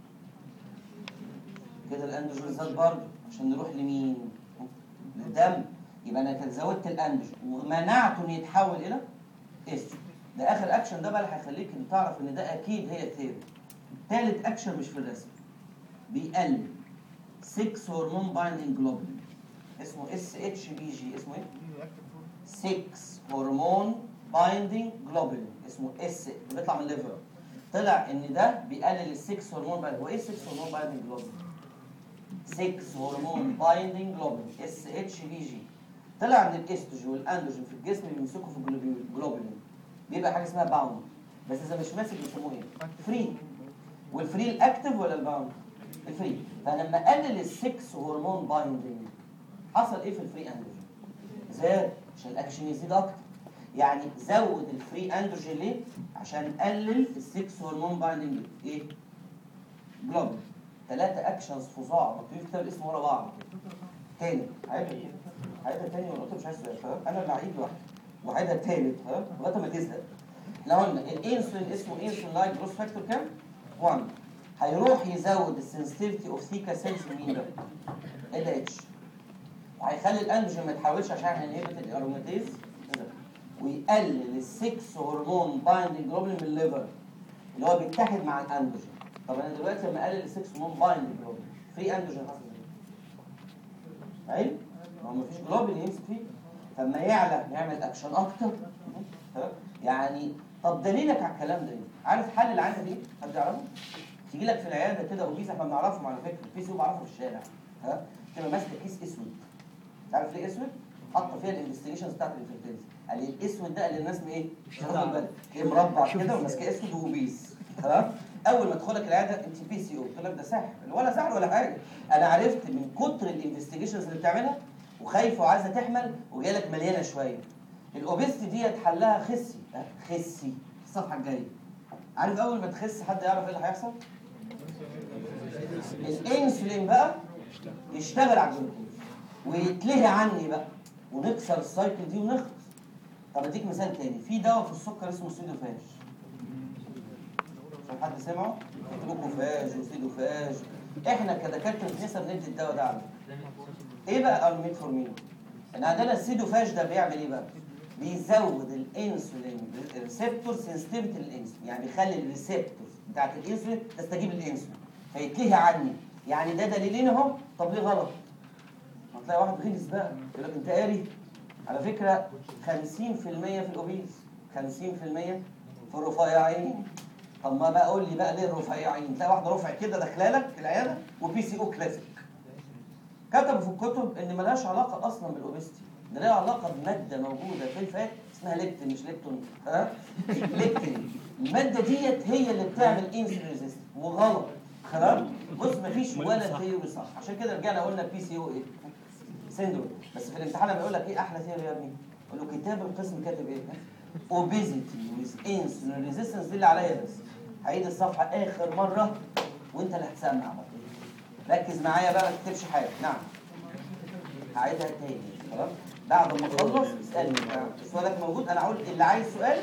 كده الاندروجين زاد برضه عشان نروح لمين؟ للدم يبقى انا كده زودت الاندروجين ومنعته انه يتحول الى استروجين ده اخر اكشن ده بقى اللي هيخليك ان تعرف ان ده اكيد هي ثيري ثالث اكشن مش في الرسم بيقلل 6 هرمون بايندينج جلوبولين اسمه اس اتش بي جي اسمه ايه 6 هرمون بايندينج جلوبولين اسمه اس بيطلع من الليفر طلع ان ده بيقلل ال 6 هرمون بايندينج هو ايه 6 هرمون بايندينج جلوبولين 6 هرمون بايندينج جلوبولين اس اتش بي جي طلع ان الاستروجين والاندروجين في الجسم بيمسكوا في الجلوبولين بيبقى حاجه اسمها باوند بس اذا مش ماسك بيسموه ايه فري والفري الاكتف ولا الباوند الفري فلما قلل السكس هرمون بايندينج حصل ايه في الفري اندروجين زاد عشان الاكشن يزيد اكتر يعني زود الفري اندروجين ليه عشان قلل السكس هرمون بايندينج ايه جلوبين ثلاثه اكشنز فظاع مكتوبين في كتاب الاسم ورا بعض تاني عيبها عيبها تاني ولا قلت مش عايز انا اللي هعيد لوحدي وعيدها تالت ها لغايه ما تزهق احنا قلنا الانسولين اسمه انسولين لايك جروس فاكتور كام 1 هيروح يزود السنسيتيفيتي اوف ثيكا سيلز مين ده؟ ال اتش وهيخلي الاندروجين ما يتحولش عشان هينهبت الاروماتيز ويقلل السكس هرمون بايندنج جلوبولين من الليفر اللي هو بيتحد مع الاندروجين طب انا دلوقتي لما اقلل السكس هرمون بايندنج جلوبولين في اندروجين حصل ايه؟ عيب؟ ما هو مفيش جلوبولين يمسك فيه فلما يعلى يعمل اكشن اكتر يعني طب دليلك على الكلام ده ايه؟ عارف حل العاده دي؟ حد يعرفه؟ تيجي لك في العياده كده اوبيس احنا بنعرفهم على فكره في سي بعرفه في الشارع ها تبقى ماسكه كيس اسود تعرف ليه اسود؟ حاطه فيها الانفستيجيشنز بتاعت الانفيرتيلتي قال لي الاسود ده اللي الناس ايه؟ مش واخد بالك تلاقيه مربع كده وماسكه اسود وبيس تمام؟ اول ما تدخلك العياده انت بي سي او قلت لك ده سحر ولا سحر ولا حاجه انا عرفت من كتر الانفستيجيشنز اللي بتعملها وخايفه وعايزه تحمل وجايه لك مليانه شويه الاوبستي ديت حلها خسي أه، خسي الصفحه الجايه عارف اول ما تخس حد يعرف ايه اللي هيحصل؟ الانسولين بقى يشتغل على الجلوكوز ويتلهي عني بقى ونكسر السايكل دي ونخلص طب اديك مثال تاني في دواء في السكر اسمه سيدوفاج عشان حد سمعه جلوكوفاج وسيدوفاج احنا كدكاتره نسب ندي الدواء ده عليه ايه بقى الميتفورمين ان عندنا السيدوفاج ده بيعمل ايه بقى بيزود الانسولين الريسبتور سنسيتيفيتي للانسولين يعني بيخلي الريسبتور بتاعت الانسولين تستجيب للانسولين فيتلهي عني يعني ده دليلين اهو طب ليه غلط هتلاقي واحد غلس بقى يقول لك انت قاري على فكره 50% في الاوبيز 50% في الرفيعين طب ما بقى قول لي بقى ليه الرفيعين تلاقي واحده رفع كده داخله لك العياده وبي سي او كلاسيك كتبوا في الكتب ان ملهاش علاقه اصلا بالاوبستي ده لها علاقه بماده موجوده في الفات اسمها ليبتين مش ليبتون ها ليبتين الماده ديت هي اللي بتعمل انسولين ريزيست وغلط خلاص بص مفيش ولا ثيوري صح عشان كده رجعنا قلنا بي سي او ايه سيندروم بس في الامتحان لما يقول لك ايه احلى ثيوري يا ابني اقول له كتاب القسم كاتب ايه اوبيزيتي ويز انسولين ريزيستنس دي اللي عليا بس هعيد الصفحه اخر مره وانت اللي هتسمع بقى ركز معايا بقى ما تكتبش حاجه نعم هعيدها تاني خلاص بعد ما اخلص اسالني سؤالك موجود انا هقول اللي عايز سؤال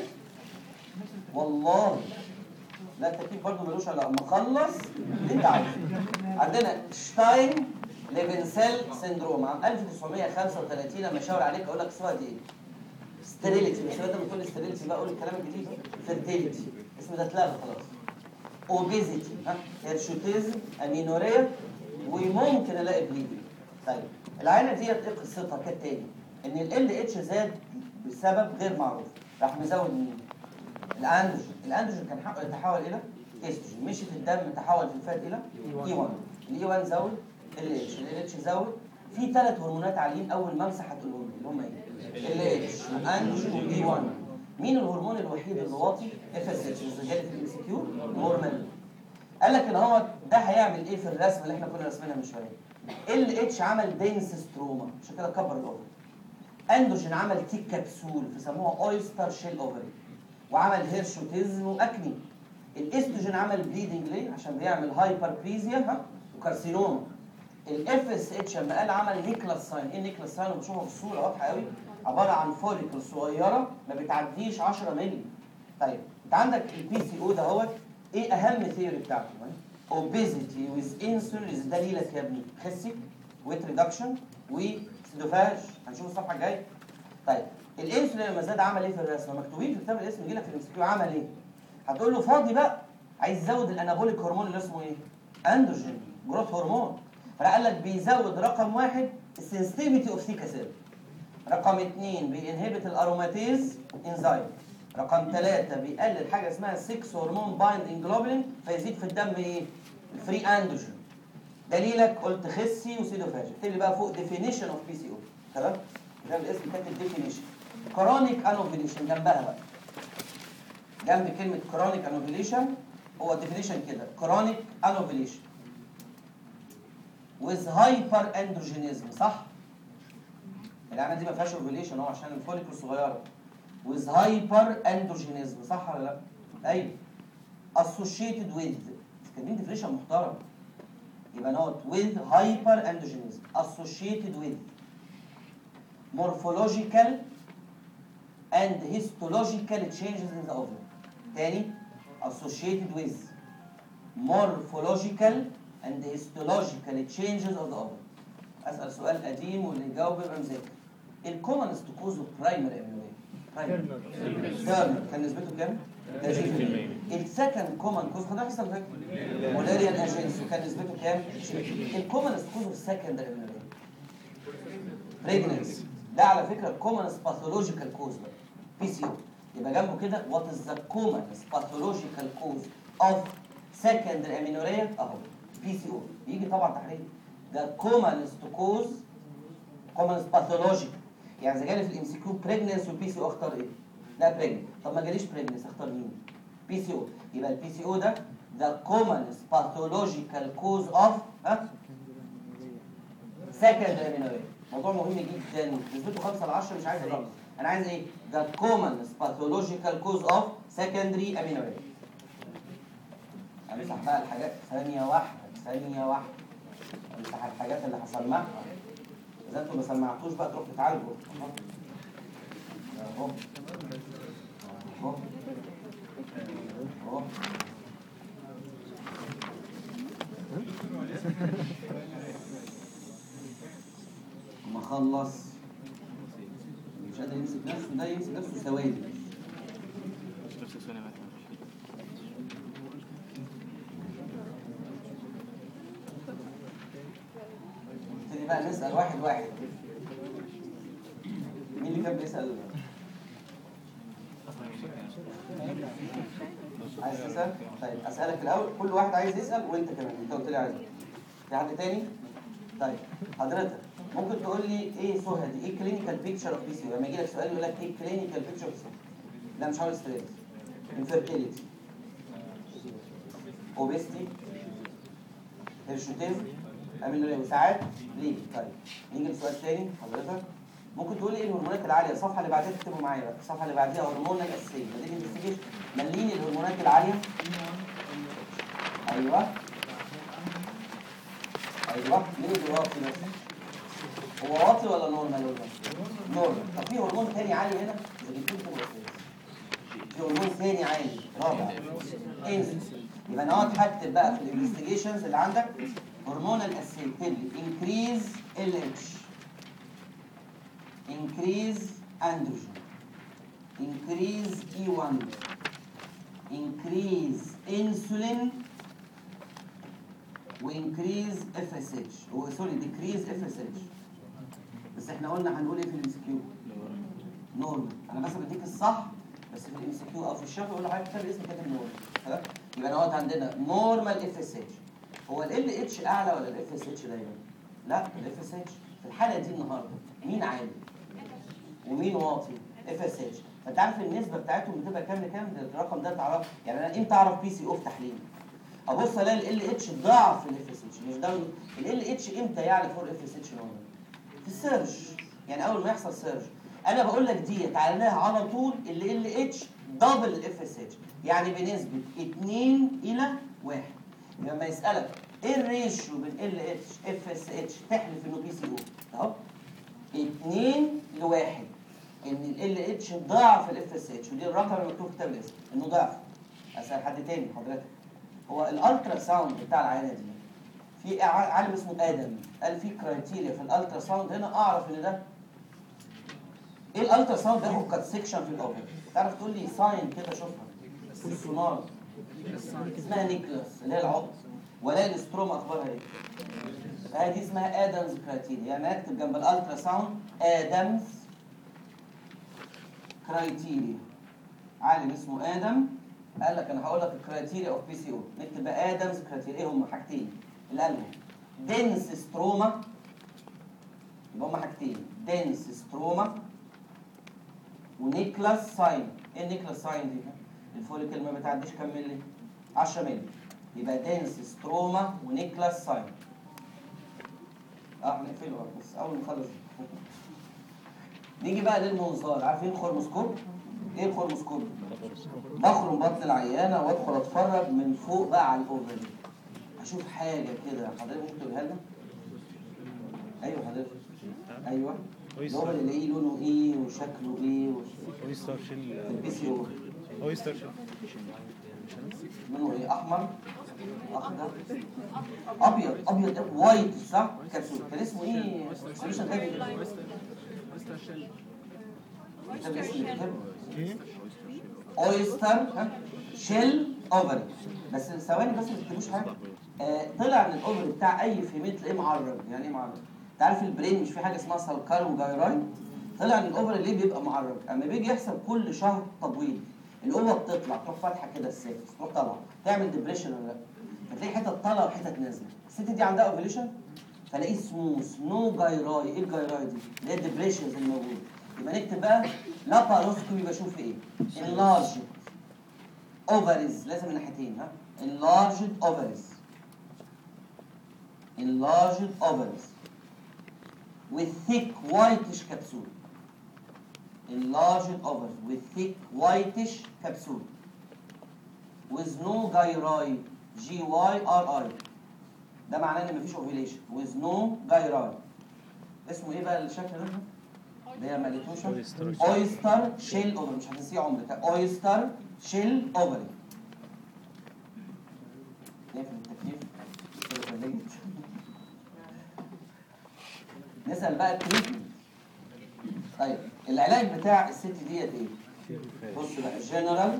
والله لا الترتيب برضه ملوش علاقه اما اخلص اللي انت عايزه عندنا شتاين ليفنسيل سيندروم عام 1935 لما اشاور عليك اقول لك اسمها دي ايه؟ ستيريليتي مش لازم تقول ستيريليتي بقى قول الكلام الجديد فيرتيليتي اسم ده اتلغى خلاص اوبيزيتي ها هيرشوتيزم امينوريا وممكن الاقي بليدنج طيب العينه ديت ايه قصتها كالتالي ان ال اتش زاد بسبب غير معروف راح مزود مين؟ الاندروجين الاندروجين كان حقه يتحول الى استروجين مشي في الدم تحول في الفات الى اي 1 الاي 1 زود ال اتش ال اتش زود في ثلاث هرمونات عاليين اول ما امسح هتقولهم اللي هم ايه؟ ال اتش اندروجين والاي 1 مين الهرمون الوحيد اللي واطي؟ اف اس اتش اللي جالي في الام سي كيو هرمون قال لك ان هو ده هيعمل ايه في الرسمه اللي احنا كنا راسمينها من شويه ال اتش عمل دينس ستروما عشان كده كبر الاوفر اندروجين عمل تيك كبسول فسموها اويستر شيل اوفري وعمل هيرشوتيزم واكني الاستروجين عمل بليدنج ليه عشان بيعمل هايبر بليزيا ها وكارسينوما الاف اس اتش لما قال عمل نيكلاس ساين ايه نيكلاس ساين وبشوفها في الصوره واضحه قوي عباره عن فوليكل صغيره ما بتعديش 10 مللي طيب انت عندك البي سي او دهوت ايه اهم ثيوري بتاعته اوبيزيتي ويز انسولين دليلك يا ابني خسي ويت ريدكشن وسيدوفاج هنشوف الصفحه الجايه طيب الانسولين لما زاد عمل ايه في الرسمه مكتوبين في كتاب الاسم يجي لك في الام سي كيو عمل ايه هتقول له فاضي بقى عايز يزود الانابوليك هرمون اللي اسمه ايه اندروجين جروث هرمون فراح قال لك بيزود رقم واحد السنسيتيفيتي اوف سيكا سيل رقم اثنين بينهبت الاروماتيز انزيم رقم ثلاثة بيقلل حاجة اسمها 6 هرمون بايندينج جلوبولين فيزيد في الدم ايه؟ الفري اندروجين دليلك قلت خسي وسيدوفاج اكتب لي بقى فوق ديفينيشن اوف بي سي او تمام؟ كتاب الاسم كاتب ديفينيشن كرونيك انوفيليشن جنبها بقى جنب كلمة كرونيك انوفيليشن هو ديفينيشن كده كرونيك انوفيليشن with hyper androgenism صح؟ العينة دي ما فيهاش اوفيليشن اهو عشان الفوليكل صغيرة with hyper androgenism صح ولا لا؟ ايوه associated with كاتبين ديفينيشن محترم يبقى نوت with hyper androgenism associated with morphological and histological changes in the ovum تاني associated with morphological and histological changes of the ovum اسال سؤال قديم واللي يجاوب يبقى مذاكر الكومنست كوز اوف برايمري امينويد تيرنر كان نسبته كام؟ 30% السكند كومن كوز خدها احسن فاكر مولاريان اجنس وكان نسبته كام؟ الكومنست كوز اوف سكند امينويد بريجننسي ده على فكره الكومنست باثولوجيكال كوز بي سي او يبقى جنبه كده وات از ذا كومنست باثولوجيكال كوز اوف سكندري امينوريا اهو بي سي او بيجي طبعا تحليل the commonest cause commonest pathologic يعني اذا جالي في الام سي كيو بريجننس والبي سي او اختار ايه؟ لا بريجننس طب ما جاليش بريجننس اختار مين؟ بي سي او يبقى البي سي او ده the commonest pathological cause of ها secondary amenorrhea موضوع مهم جدا نسبته 5 ل 10 مش عايز الرقم انا عايز ايه؟ the commonest pathological cause of secondary amenorrhea امسح بقى الحاجات ثانية واحدة ثانية واحدة امسح الحاجات اللي هسمعها اذا انتوا ما سمعتوش بقى تروحوا تتعالجوا اهو اهو اهو ما خلص مش قادر يمسك نفسه ده يمسك نفسه سوادي نفس السنة مثلا نبتدي بقى نسأل واحد واحد مين اللي كان بيسأل؟ عايز تسأل؟ طيب أسألك الأول كل واحد عايز يسأل وأنت كمان أنت قلت لي عايز في حد تاني؟ طيب حضرتك ممكن تقول لي إيه سهى دي؟ إيه كلينيكال بيكتشر أوف بي سي لما يجي لك سؤال يقول لك إيه كلينيكال بيكتشر أوف لا مش هقول ستريس انفيرتيليتي اوبستي هيرشوتيزم امينوريا وساعات ليه طيب نيجي لسؤال تاني حضرتك ممكن تقول لي ايه الهرمونات العاليه الصفحه اللي بعديها تكتبوا معايا بقى الصفحه اللي بعديها هرمون الاساسيه بديل انفستيجيشن مليني الهرمونات العاليه ايوه ايوه مين اللي واطي بس هو واطي ولا نورمال ولا نورمال طب في هرمون تاني عالي هنا اذا جبتوه تبقوا في هرمون ثاني عالي رابع انسولين يبقى انا اقعد هكتب بقى في الانفستيجيشنز اللي عندك هرمون الاساسي اكتب لي انكريز ال اتش انكريز اندروجين انكريز اي 1 انكريز انسولين وانكريز اف اس اتش سوري ديكريز اف اس اتش بس احنا قلنا هنقول ايه في الام سي كيو نورمال انا بس بديك الصح بس في الام سي كيو او في الشرح يقول لحضرتك كتاب الاسم كاتب نورمال خلاص يبقى انا قلت عندنا نورمال اف اس اتش هو ال اتش اعلى ولا الاف اس اتش دايما؟ لا الاف اس اتش في الحاله دي النهارده مين عالي؟ ومين واطي؟ اف اس اتش فانت عارف النسبه بتاعتهم بتبقى كام لكام؟ ده الرقم ده تعرف يعني انا امتى اعرف بي سي او في تحليل؟ ابص الاقي ال اتش ضعف الاف اس اتش مش ده ال اتش امتى يعلى فوق الاف اس اتش نورمال؟ في السيرش يعني اول ما يحصل سيرش انا بقول لك دي تعالناها على طول ال ال اتش دبل الاف اس اتش يعني بنسبه 2 الى 1 لما يسالك ايه الريشيو بين ال اتش اف اس اتش تحلف انه بي سي او اهو 2 ل 1 ان ال اتش ضعف الاف اس اتش ودي الرقم اللي مكتوب في كتاب الاسم انه ضعف اسال حد تاني حضرتك هو الالترا ساوند بتاع العينه دي في ع- عالم اسمه ادم قال في كرايتيريا في الالترا ساوند هنا اعرف ان ده ايه الالترا ساوند بياخد كات سيكشن في الاوبن تعرف تقول لي ساين كده شوفها في السونار اسمها نيكلاس اللي هي العقد ولا الاستروما اخبارها ايه فهي دي اسمها ادمز كرايتيريا يعني اكتب جنب الالترا ساوند ادمز كرايتيريا عالم اسمه ادم قال لك انا هقول لك الكرايتيريا اوف بي سي او نكتب بقى ادمز كرايتيريا ايه هم حاجتين اللي قالهم دنس ستروما يبقى هم حاجتين دنس ستروما ونيكلاس ساين ايه النيكلاس ساين دي الفوليكل ما بتعديش كام ملي 10 ملي يبقى دنس ستروما ونيكلاس ساين اه هنقفله بقى، بس اول ما نخلص نيجي بقى للمنظار عارفين الخرموسكوب ايه الخرموسكوب بخرم بطن العيانه وادخل اتفرج من فوق بقى على الاوفر اشوف حاجه كده حضرتك ممكن تقولها لنا ايوه حضرتك ايوه الاوفر اللي ايه لونه ايه وشكله ايه وش- اويستر شيل البي سي او اويستر شيل لونه ايه احمر اخضر ابيض ابيض وايت صح كبسول كان اسمه ايه سوليوشن تاني كتاب اسم الكتاب اويستر ها شيل اوفري بس ثواني بس ما تكتبوش حاجه آه طلع ان الاوفري بتاع اي فيميل تلاقيه معرج يعني ايه معرج؟ انت عارف البرين مش في حاجه اسمها سلكار وجايراي طلع ان الاوفري ليه بيبقى معرج؟ اما بيجي يحصل كل شهر تبويض الاوفر بتطلع تروح فاتحه كده السيرفس تروح طالعه تعمل ديبريشن ولا لا؟ فتلاقي حتت طالعه وحتت نازله الست دي عندها اوفيليشن فلاقيه سموث نو جايراي ايه الجايراي دي؟ اللي هي الديبريشنز اللي موجوده يبقى نكتب بقى لاباروسكوبي بشوف ايه؟ enlarged ovaries لازم من ناحيتين ها enlarged ovaries enlarged ovaries with thick whitish capsule enlarged ovaries with thick whitish capsule with no gyri G Y R I ده معناه ان مفيش ovulation with no gyri اسمه ايه بقى الشكل ده؟ اللي هي ماليتوشا Oyster. اويستر شيل اوفري مش هتنسيه عمرك اويستر شيل اوفري نقفل التكييف نسال بقى التريتمنت طيب العلاج بتاع الست ديت ايه؟ بص بقى جنرال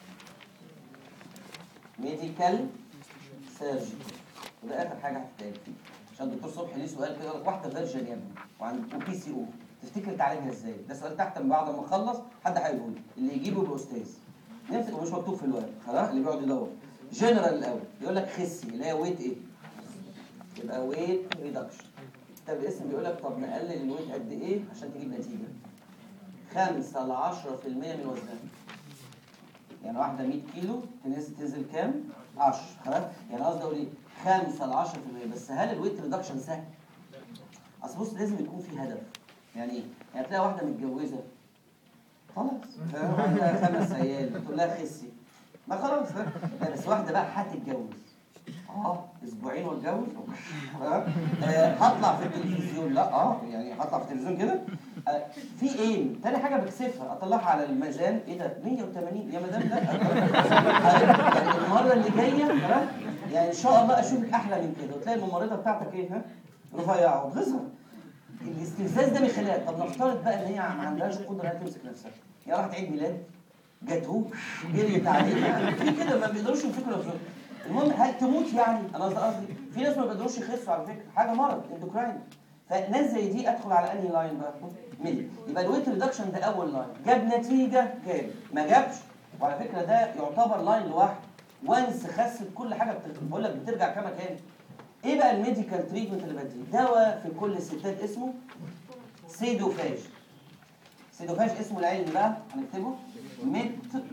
ميديكال سيرجي وده اخر حاجه هتتقال فيه عشان الدكتور صبحي ليه سؤال كده يقول لك واحده فيرجن يا ابني وعند وبي سي او تفتكر تعالجها ازاي؟ ده سؤال تحت من بعد ما اخلص حد هيقول لي. اللي يجيبه باستاذ نمسك ومش مكتوب في الورق خلاص اللي بيقعد يدور جنرال الاول يقول لك خسي اللي هي ويت ايه؟ يبقى ويت ريدكشن كتاب الاسم بيقول لك طب نقلل الويت قد ايه عشان تجيب نتيجه 5 ل 10% من وزنها يعني واحده 100 كيلو تنزل تنزل كام؟ 10 خلاص يعني قصدي اقول ايه 5 ل 10% بس هل الويت ريدكشن سهل؟ اصل بص لازم يكون في هدف يعني ايه؟ يعني تلاقي واحده متجوزه خلاص عندها خمس عيال تقول لها خسي ما خلاص لا بس واحده بقى هتتجوز اه اسبوعين واتجوز آه، آه، هطلع في التلفزيون لا اه يعني هطلع في التلفزيون كده آه، في ايه تاني حاجه بكسفها اطلعها على الميزان ايه ده 180 يا مدام لا يعني المره اللي جايه ها يعني ان شاء الله اشوفك احلى من كده وتلاقي الممرضه بتاعتك ايه ها رفيعه وتغيظها الاستفزاز ده بيخليها طب نفترض بقى ان هي ما عندهاش قدره انها تمسك نفسها يا راحت عيد ميلاد جاتوه جريت عليه في كده ما بيقدروش يمسكوا نفسهم المهم هل تموت يعني انا قصدي قصدي في ناس ما بيقدروش يخسوا على فكره حاجه مرض اندوكراين فناس زي دي ادخل على انهي لاين بقى ميدي يبقى الويت ريدكشن ده اول لاين جاب نتيجه جاب ما جابش وعلى فكره ده يعتبر لاين لوحده وانس خست كل حاجه بت- بقول لك بترجع كما كانت ايه بقى الميديكال تريتمنت اللي بديه دواء في كل الستات اسمه سيدوفاج سيدوفاج اسمه العلمي بقى هنكتبه ميت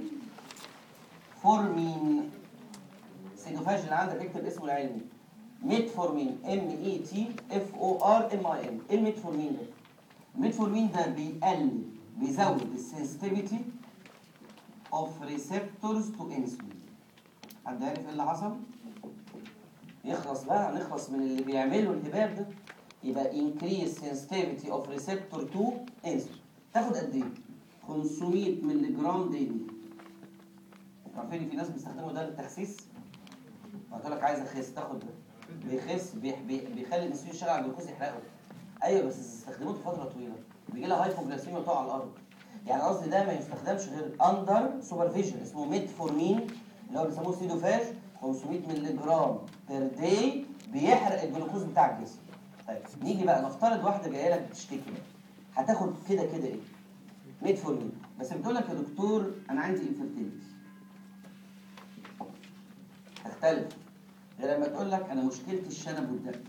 فورمين سيدوفاج اللي عندك اكتب اسمه العلمي ميتفورمين ام اي تي اف او ار ام اي ام ايه الميتفورمين ده؟ الميتفورمين ده بيقلل بيزود السنسيتيفيتي اوف ريسبتورز تو انسولين حد عارف ايه اللي حصل؟ يخلص بقى نخلص من اللي بيعملوا الهباب ده يبقى increase sensitivity of receptor to insulin تاخد قد ايه؟ 500 مللي جرام ديلي عارفين في ناس بيستخدموا ده للتخسيس؟ قلت لك عايز اخس تاخد ده بيخس بيح- بي- بيخلي الانسولين يشتغل على الجلوكوز يحرقه ايوه بس استخدموه فتره طويله بيجي لها هايبوجلاسيميا وتقع على الارض يعني قصدي ده ما يستخدمش غير اندر سوبرفيجن اسمه ميتفورمين اللي هو بيسموه سيدوفاج 500 مللي جرام بير داي بيحرق الجلوكوز بتاع الجسم طيب نيجي بقى نفترض واحده جايه لك بتشتكي هتاخد كده كده ايه ميتفورمين بس بتقول لك يا دكتور انا عندي انفيرتيليتي تختلف غير لما تقول لك انا مشكلتي الشنب والدم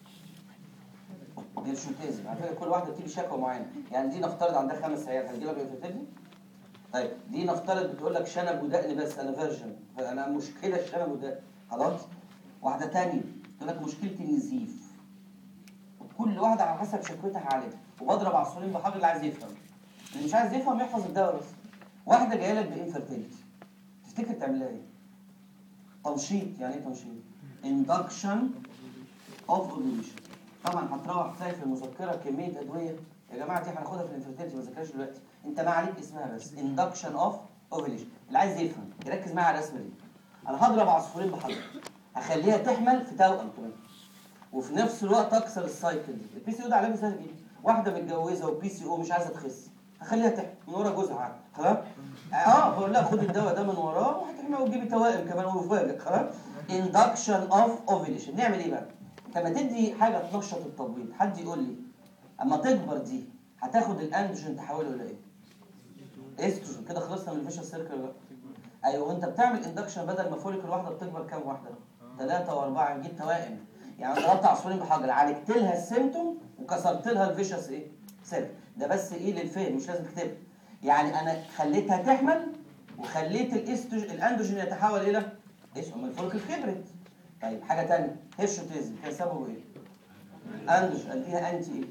هيرشوتيزم على فكره كل واحده بتيجي شكوى معينه يعني دي نفترض عندها خمس عيال هتجي لك انفيرتيليتي طيب دي نفترض بتقول لك شنب ودقن بس انا فيرجن فانا مشكله الشنب والدقن خلاص واحده تانية تقول لك مشكلتي النزيف كل واحده على حسب شكوتها هعالجها وبضرب عصفورين بحجر اللي عايز يفهم اللي مش عايز يفهم يحفظ الدواء بس واحده جايه لك بانفيرتيليتي تفتكر تعملها ايه؟ تنشيط يعني ايه تنشيط؟ induction of ovulation طبعا هتروح تلاقي في المذكره كميه ادويه يا جماعه دي هناخدها في الانفيرتيلتي ما ذاكرهاش دلوقتي انت ما عليك اسمها بس induction of ovulation اللي عايز يفهم يركز معايا على الرسمه دي انا هضرب عصفورين بحجر هخليها تحمل في توأم كمان وفي نفس الوقت اكسر السايكل دي البي سي او ده علاجه سهل جدا واحده متجوزه وبي سي او مش عايزه تخس هخليها تحمل من ورا جوزها خلاص اه بقول لها خد الدواء ده من وراه وهتحمل وتجيبي توائم كمان وفاجئ خلاص induction of ovulation نعمل ايه بقى؟ لما تدي حاجه تنشط التبويض حد يقول لي اما تكبر دي هتاخد الاندروجين تحوله الى ايه؟ استروجين كده خلصنا من الفيشن سيركل بقى ايوه وانت بتعمل اندكشن بدل ما فوليكل واحده بتكبر كام واحده؟ ثلاثه واربعه نجيب توائم يعني أنا ضربت عصفورين بحجر عالجت لها السيمتوم وكسرت لها الفيشس ايه سيرك ده بس ايه للفهم مش لازم تكتبها يعني انا خليتها تحمل وخليت الاستروج الاندروجين يتحول الى اسم الفولك كبرت طيب حاجه ثانيه هيرشوتيزم كان سببه ايه اندروجين اديها انتي ايه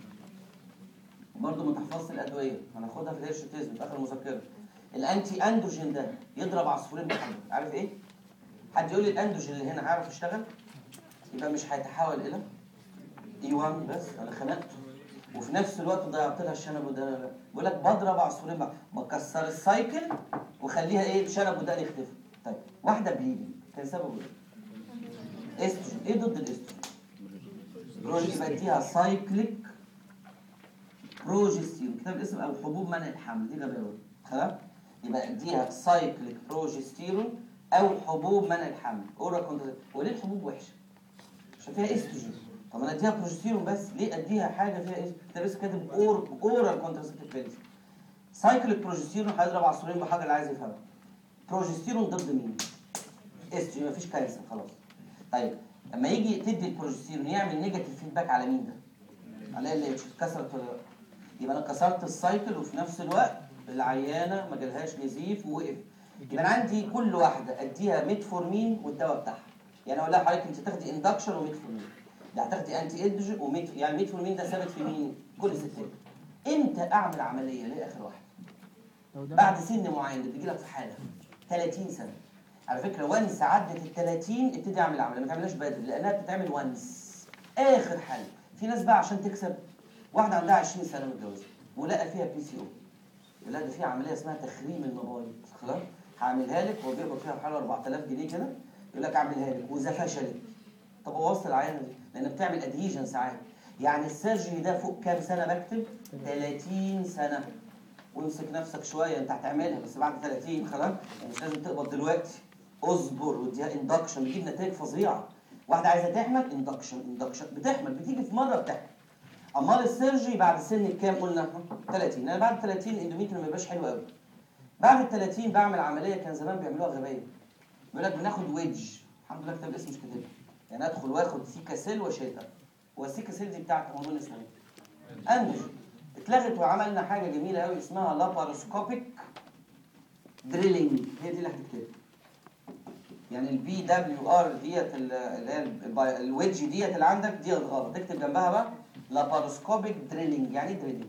برضه من تحفظة الادويه هناخدها في الهيرشوتيزم في اخر المذكره الانتي اندروجين ده يضرب عصفورين بحجر عارف ايه حد يقول لي الاندروجين اللي هنا هيعرف يشتغل يبقى مش هيتحول الى اي 1 بس انا خنقته وفي نفس الوقت ضيعت لها الشنب ودان بقول لك بضرب عصفورين بقى بكسر السايكل وخليها ايه شنب ودان يختفي طيب واحده بليدنج كان سببه ايه؟ استروجين ايه ضد الاستروجين؟ بروجي بديها سايكليك بروجستيرون كتاب الاسم او حبوب منع الحمل دي غباوه خلاص يبقى اديها سايكليك بروجستيرون او حبوب منع الحمل اورا كونتر وليه الحبوب وحشه؟ عشان فيها استروجين طب انا اديها بروجستيرون بس ليه اديها حاجه فيها ايه كتاب اسم كاتب اور اورال كونترسبتيف بيلز سايكليك بروجستيرون هيضرب عصفورين بحجر اللي عايز يفهمها بروجستيرون ضد مين؟ استروجين مفيش كانسر خلاص طيب لما يجي تدي البروجستيرون يعمل نيجاتيف فيدباك على مين ده؟ على اللي اتكسرت ولا لا؟ يبقى انا كسرت السايكل وفي نفس الوقت العيانه ما جالهاش نزيف ووقف يبقى انا عندي كل واحده اديها ميتفورمين والدواء بتاعها يعني اقول لها حضرتك انت تاخدي اندكشن وميتفورمين ده هتاخدي انتي ادج وميت يعني ميتفورمين ده ثابت في مين؟ كل ستات امتى اعمل عمليه ليه اخر واحده؟ بعد سن معين بتجي لك في حاله 30 سنه على فكره وانس عدت ال 30 ابتدي اعمل عمليه ما تعملهاش بدري لانها بتتعمل وانس اخر حل في ناس بقى عشان تكسب واحده عندها 20 سنه متجوزه ولقى فيها بي سي او لا ده في عمليه اسمها تخريم المبايض خلاص هعملها لك هو بيقبض فيها بحوالي 4000 جنيه كده يقول لك اعملها لك واذا فشلت طب بوظت العيانه دي لان بتعمل ادهيجن ساعات يعني السيرجري ده فوق كام سنه بكتب 30 سنه وامسك نفسك شويه انت هتعملها بس بعد 30 خلاص يعني مش لازم تقبض دلوقتي اصبر واديها اندكشن بيجيب نتائج فظيعه واحده عايزه تحمل اندكشن اندكشن بتحمل بتيجي في مره بتحمل امال السيرجري بعد سن كام قلنا 30 انا بعد 30 الاندوميتريوم ما بيبقاش حلو قوي بعد ال 30 بعمل عمليه كان زمان بيعملوها غبيه بيقول لك بناخد ويدج الحمد لله كتاب الاسم مش كاتبها يعني ادخل واخد سيكا سيل واشيلها هو السيكا سيل دي بتاعت موضوع اسمه ايه؟ اندج اتلغت وعملنا حاجه جميله قوي اسمها لاباروسكوبيك دريلينج هي دي اللي هتكتبها يعني البي دبليو ار ديت ال- اللي هي الب- الويدج ديت اللي عندك ديت غلط اكتب جنبها بقى لاباروسكوبيك دريلينج يعني ايه دريلينج؟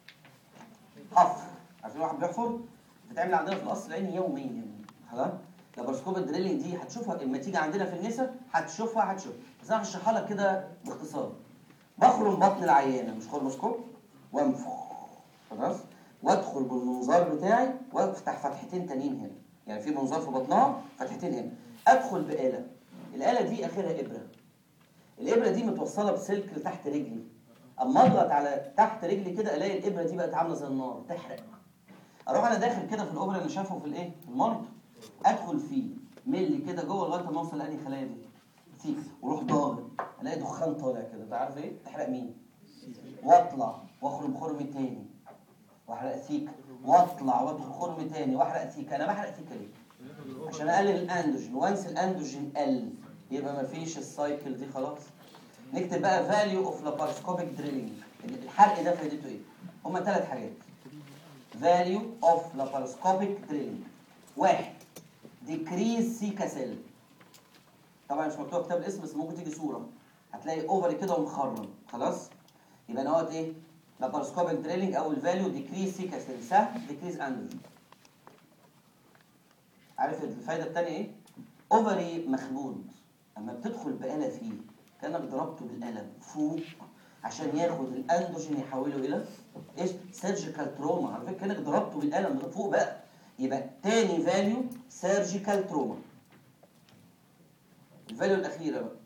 حفر عارفين واحد بيحفر بتتعمل عندنا في القصر العيني يوميا خلاص لاباروسكوبيك دريلينج دي هتشوفها لما تيجي عندنا في النساء هتشوفها هتشوف بس انا هشرحها لك كده باختصار بخرم بطن العيانه مش خرموسكوب وانفخ خلاص وادخل بالمنظار بتاعي وافتح فتحتين تانيين هنا يعني في منظار في بطنها فتحتين هنا ادخل بآلة الآلة دي اخرها ابره الابره دي متوصله بسلك لتحت رجلي اما اضغط على تحت رجلي كده الاقي الابره دي بقت عامله زي النار تحرق اروح انا داخل كده في الاوبرا اللي شافه في الايه في المرض ادخل فيه ملي كده جوه لغايه ما اوصل لاني خلايا دي فيك واروح ضاغط الاقي دخان طالع كده انت عارف ايه تحرق مين واطلع واخرج خرم تاني واحرق ثيكا واطلع وادخل خرم تاني واحرق ثيكا انا بحرق ثيكا ليه عشان اقلل الاندروجين وانس الاندروجين قل يبقى مفيش السايكل دي خلاص نكتب بقى فاليو اوف لابارسكوبيك دريلينج الحرق ده فايدته ايه هما ثلاث حاجات فاليو اوف لابارسكوبيك دريلينج واحد ديكريز سيكا سيل طبعا مش مكتوب كتاب الاسم بس ممكن تيجي صوره هتلاقي اوفري كده ومخرم خلاص يبقى نقط ايه لابارسكوبيك دريلينج او الفاليو ديكريز سيكا سيل سهل ديكريز اندروجين عارف الفايده الثانيه ايه اوفري مخبود اما بتدخل بآلة فيه كانك ضربته بالقلم فوق عشان ياخد الاندروجين يحوله الى ايش سيرجيكال تروما على فكره كانك ضربته بالقلم من فوق بقى يبقى تاني فاليو سيرجيكال تروما الفاليو الاخيره بقى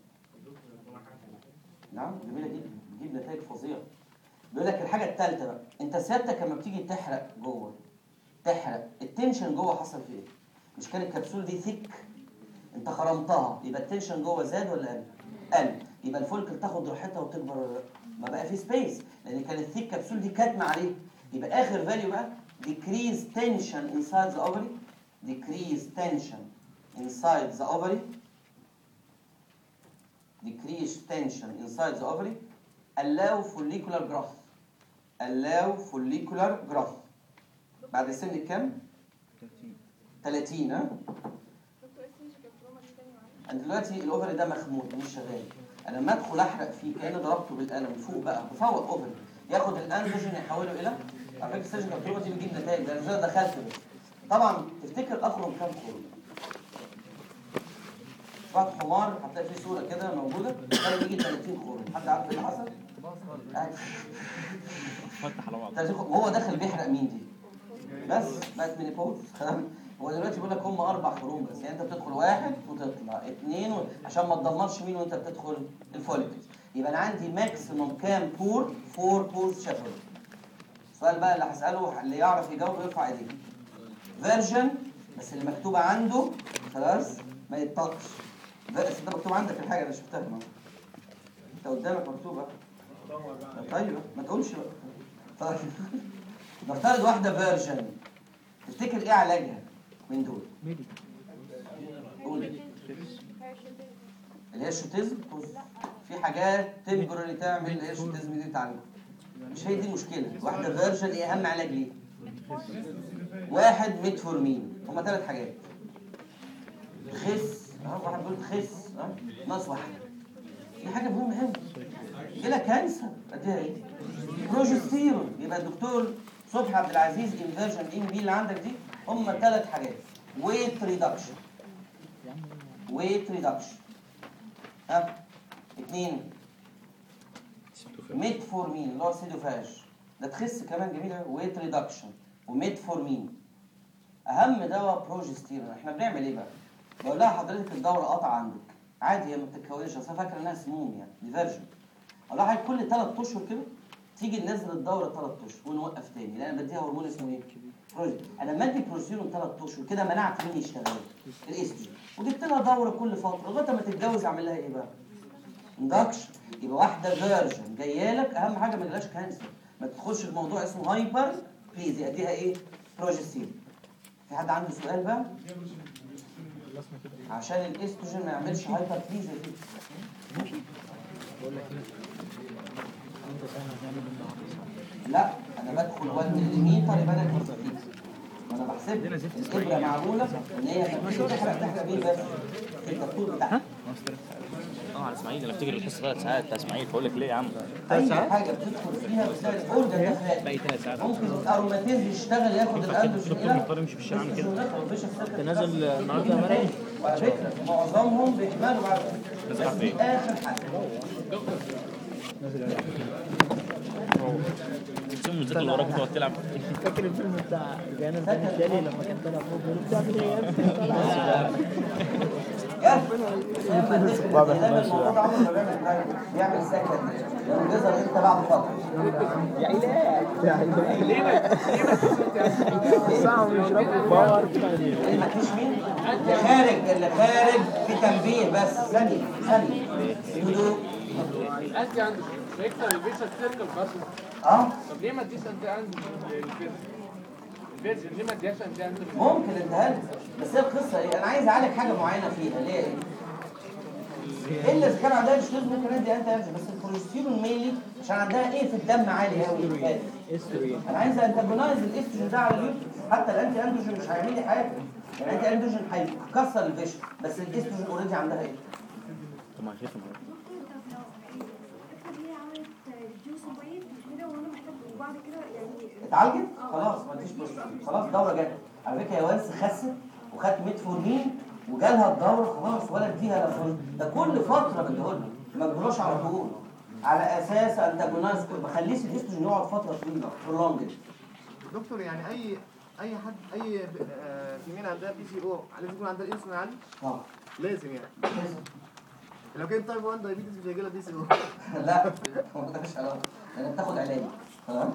نعم جميله جدا بتجيب نتائج فظيعه بيقول لك الحاجه الثالثه بقى انت سيادتك لما بتيجي تحرق جوه تحرق التنشن جوه حصل في ايه مش كان الكبسول دي ثيك انت خرمتها يبقى التنشن جوه زاد ولا قل قل يبقى الفولكل تاخد راحتها وتكبر ولا لا؟ ما بقى في سبيس لان كان الثيك كبسول دي كاتمه عليه يبقى اخر فاليو بقى decrease tension inside the ovary decrease tension inside the ovary decrease tension inside the ovary allow follicular growth allow follicular growth بعد سن الكام 30 ها انا دلوقتي الاوفري ده مخمود مش شغال انا لما ادخل احرق فيه كاني ضربته بالقلم فوق بقى بفوق اوفري ياخد الانتروجين يحوله الى على فكره السيرجن كابتروما دي بتجيب نتائج ده انا زي دخلت بس طبعا تفتكر اخرج كام خروج بعد حمار هتلاقي فيه صوره كده موجوده كان بيجي 30 خروج حد عارف ايه اللي حصل؟ قاعد فتح على بعض 30 خروج. وهو داخل بيحرق مين دي؟ بس بقت مينيبوز تمام هو دلوقتي بيقول لك هم اربع خروج بس يعني انت بتدخل واحد وتطلع اثنين و... عشان ما تدمرش مين وانت بتدخل الفوليكلز يبقى انا عندي ماكسيموم كام بور فور بورز شافل السؤال بقى اللي هساله اللي يعرف يجاوب يرفع ايديه فيرجن بس اللي مكتوبه عنده خلاص ما يتطقش بس انت مكتوب عندك الحاجه انا شفتها ما. انت قدامك مكتوبه طيب ما تقولش بقى طيب نفترض واحده فيرجن تفتكر ايه علاجها من دول؟ قول اللي هي الشوتيزم بص في حاجات تمبرالي تعمل اللي هي الشوتيزم دي تعالج مش هي دي المشكله واحده فيرجن ايه اهم علاج ليه؟ واحد ميتفورمين هما ثلاث حاجات خس اه واحد بيقول خس اه ناقص واحد في حاجه مهمه قوي جالها كانسر اديها ايه؟ بروجستيرون يبقى الدكتور صبحي عبد العزيز انفيرجن ام بي اللي عندك دي هم ثلاث حاجات ويت ريدكشن ويت ريدكشن ها اثنين ميتفورمين اللي هو سيدوفاج ده تخس كمان جميل ويت ريدكشن وميتفورمين اهم دواء بروجستيرون احنا بنعمل ايه بقى بقول لها حضرتك الدوره قطع عندك عادي هي ما بتتكونش اصل أنا فاكره انها سموم يعني دي فيرجن اقول لها كل ثلاث اشهر كده تيجي ننزل الدوره ثلاث اشهر ونوقف تاني لان انا بديها هرمون اسمه ايه؟ بروجين انا لما ادي بروجستيرون ثلاث اشهر كده منعت مين يشتغل الاستروجين وجبت لها دوره كل فتره لغايه ما تتجوز اعمل لها ايه بقى؟ اندكشن يبقى واحده فيرجن جايه لك اهم حاجه ما يجيلهاش كانسر ما تدخلش الموضوع اسمه هايبر بليز اديها ايه؟ بروجستيرون في حد عنده سؤال بقى؟ عشان الاستروجين ما يعملش هايبر بليز لا انا بدخل 1 ملم يبقى انا كنت انا بحسب الابره معموله ان هي خفيفه تحرق تحرق بيه بس الدكتور بتاعها اه على اسماعيل انا افتكر الحصه ثلاث ساعات بتاع اسماعيل بقول لك ليه يا عم اي حاجه بتدخل فيها بتلاقي الاورجن ده خارج باقي ثلاث ساعات ممكن الاروماتيز يشتغل ياخد الاندوجين الدكتور مختار يمشي في الشارع عامل كده انت نازل النهارده يا مريم وعلى فكره معظمهم بيكملوا بعد نازل بس على دي فين؟ اخر حاجه تقسم الذكر اللي وراك تقعد تلعب فاكر الفيلم بتاع جانا الثاني التالي لما كان طالع فوق بيقول له بتعمل ايه يا ابني طالع الموضوع ده عمره ما بيعمل حاجه بيعمل سكن لما بيظهر انت بعد فتره يا علاج يا علاج ساعة ويشربوا باور اللي ما فيش مين اللي خارج اللي خارج في تنبيه بس ثانيه ثانيه هدوء انت عندك بيكسر الفيشا سيركل برضه اه طب ليه ما اديش انت عندك الفيرجن الفيرجن ليه ما اديهاش انت عندك ممكن اديها لك بس هي القصه ايه انا عايز اعالج حاجه معينه فيها اللي هي ايه الا اذا كان عندها مش لازم ممكن ادي انت بس البروجستيرون ميلي عشان عندها ايه في الدم عالي قوي انا عايز انتاجونايز الاستروجين ده على اليوم حتى الانتي اندروجين مش هيعمل لي حاجه يعني الانتي اندروجين هيكسر الفيشن بس الاستروجين اوريدي عندها ايه طب ما هيخف النهارده اتعالجت خلاص ما فيش مشكله خلاص دوره جت على فكره يا وانس خست وخدت ميتفورمين وجالها الدوره خلاص ولا اديها لا فل- ده كل فتره بديهولها ما بديهولهاش على طول على اساس انتاجونايز ما خليش الاستروجين يقعد فتره طويله برولونجد دكتور يعني اي اي حد اي آه، فيميل عندها بي سي او لازم يكون عندها الانسولين عالي اه لازم يعني لو كان تايب 1 دايبيتس مش هيجي لها بي سي او لا ما مالهاش علاقه لان بتاخد علاج تمام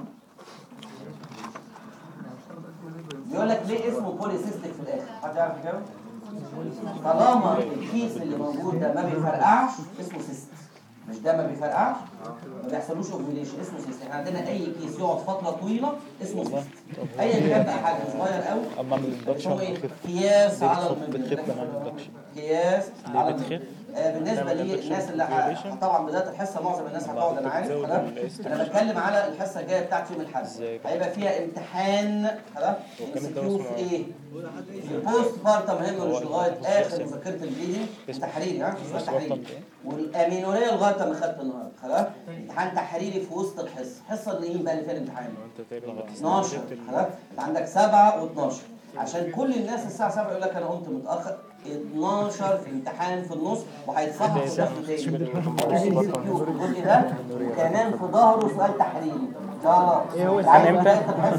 بيقول لك ليه اسمه بوليسيستيك في الاخر حد يعرف يجاوب طالما الكيس اللي موجود ده ما بيفرقعش اسمه سيست مش ده ما بيفرقعش ما بيحصلوش اوفيليشن اسمه سيست احنا عندنا اي كيس يقعد فتره طويله اسمه سيست ايا كان بقى حاجه صغير قوي اما من اسمه ايه قياس على بتخف المبيض لما ما بتخفش. قياس على ليه بتخف؟ المبيض آه، بالنسبه للناس اللي ه- طبعا بدايه الحصه معظم الناس هتقعد انا عارف خلاص انا بتكلم على الحصه الجايه بتاعت يوم الاحد هيبقى فيها امتحان خلاص MCQ في ايه؟ في البوست بارتم هيموريج لغايه اخر مذاكره البليدنج تحريري ها مش تحريري والامينوريه لغايه ما خدت النهارده خلاص امتحان تحريري في وسط الحصه الحصه اللي مين بقى اللي فيها الامتحان 12 خلاص انت عندك 7 و12 عشان كل الناس الساعه 7 يقول لك انا قمت متاخر 12 في امتحان في النص وهيتصحح في الشهر تاني الجزء ده وكمان في ظهره سؤال تحريري ان شاء الله إيه هو تعالى السؤال بداية الحصة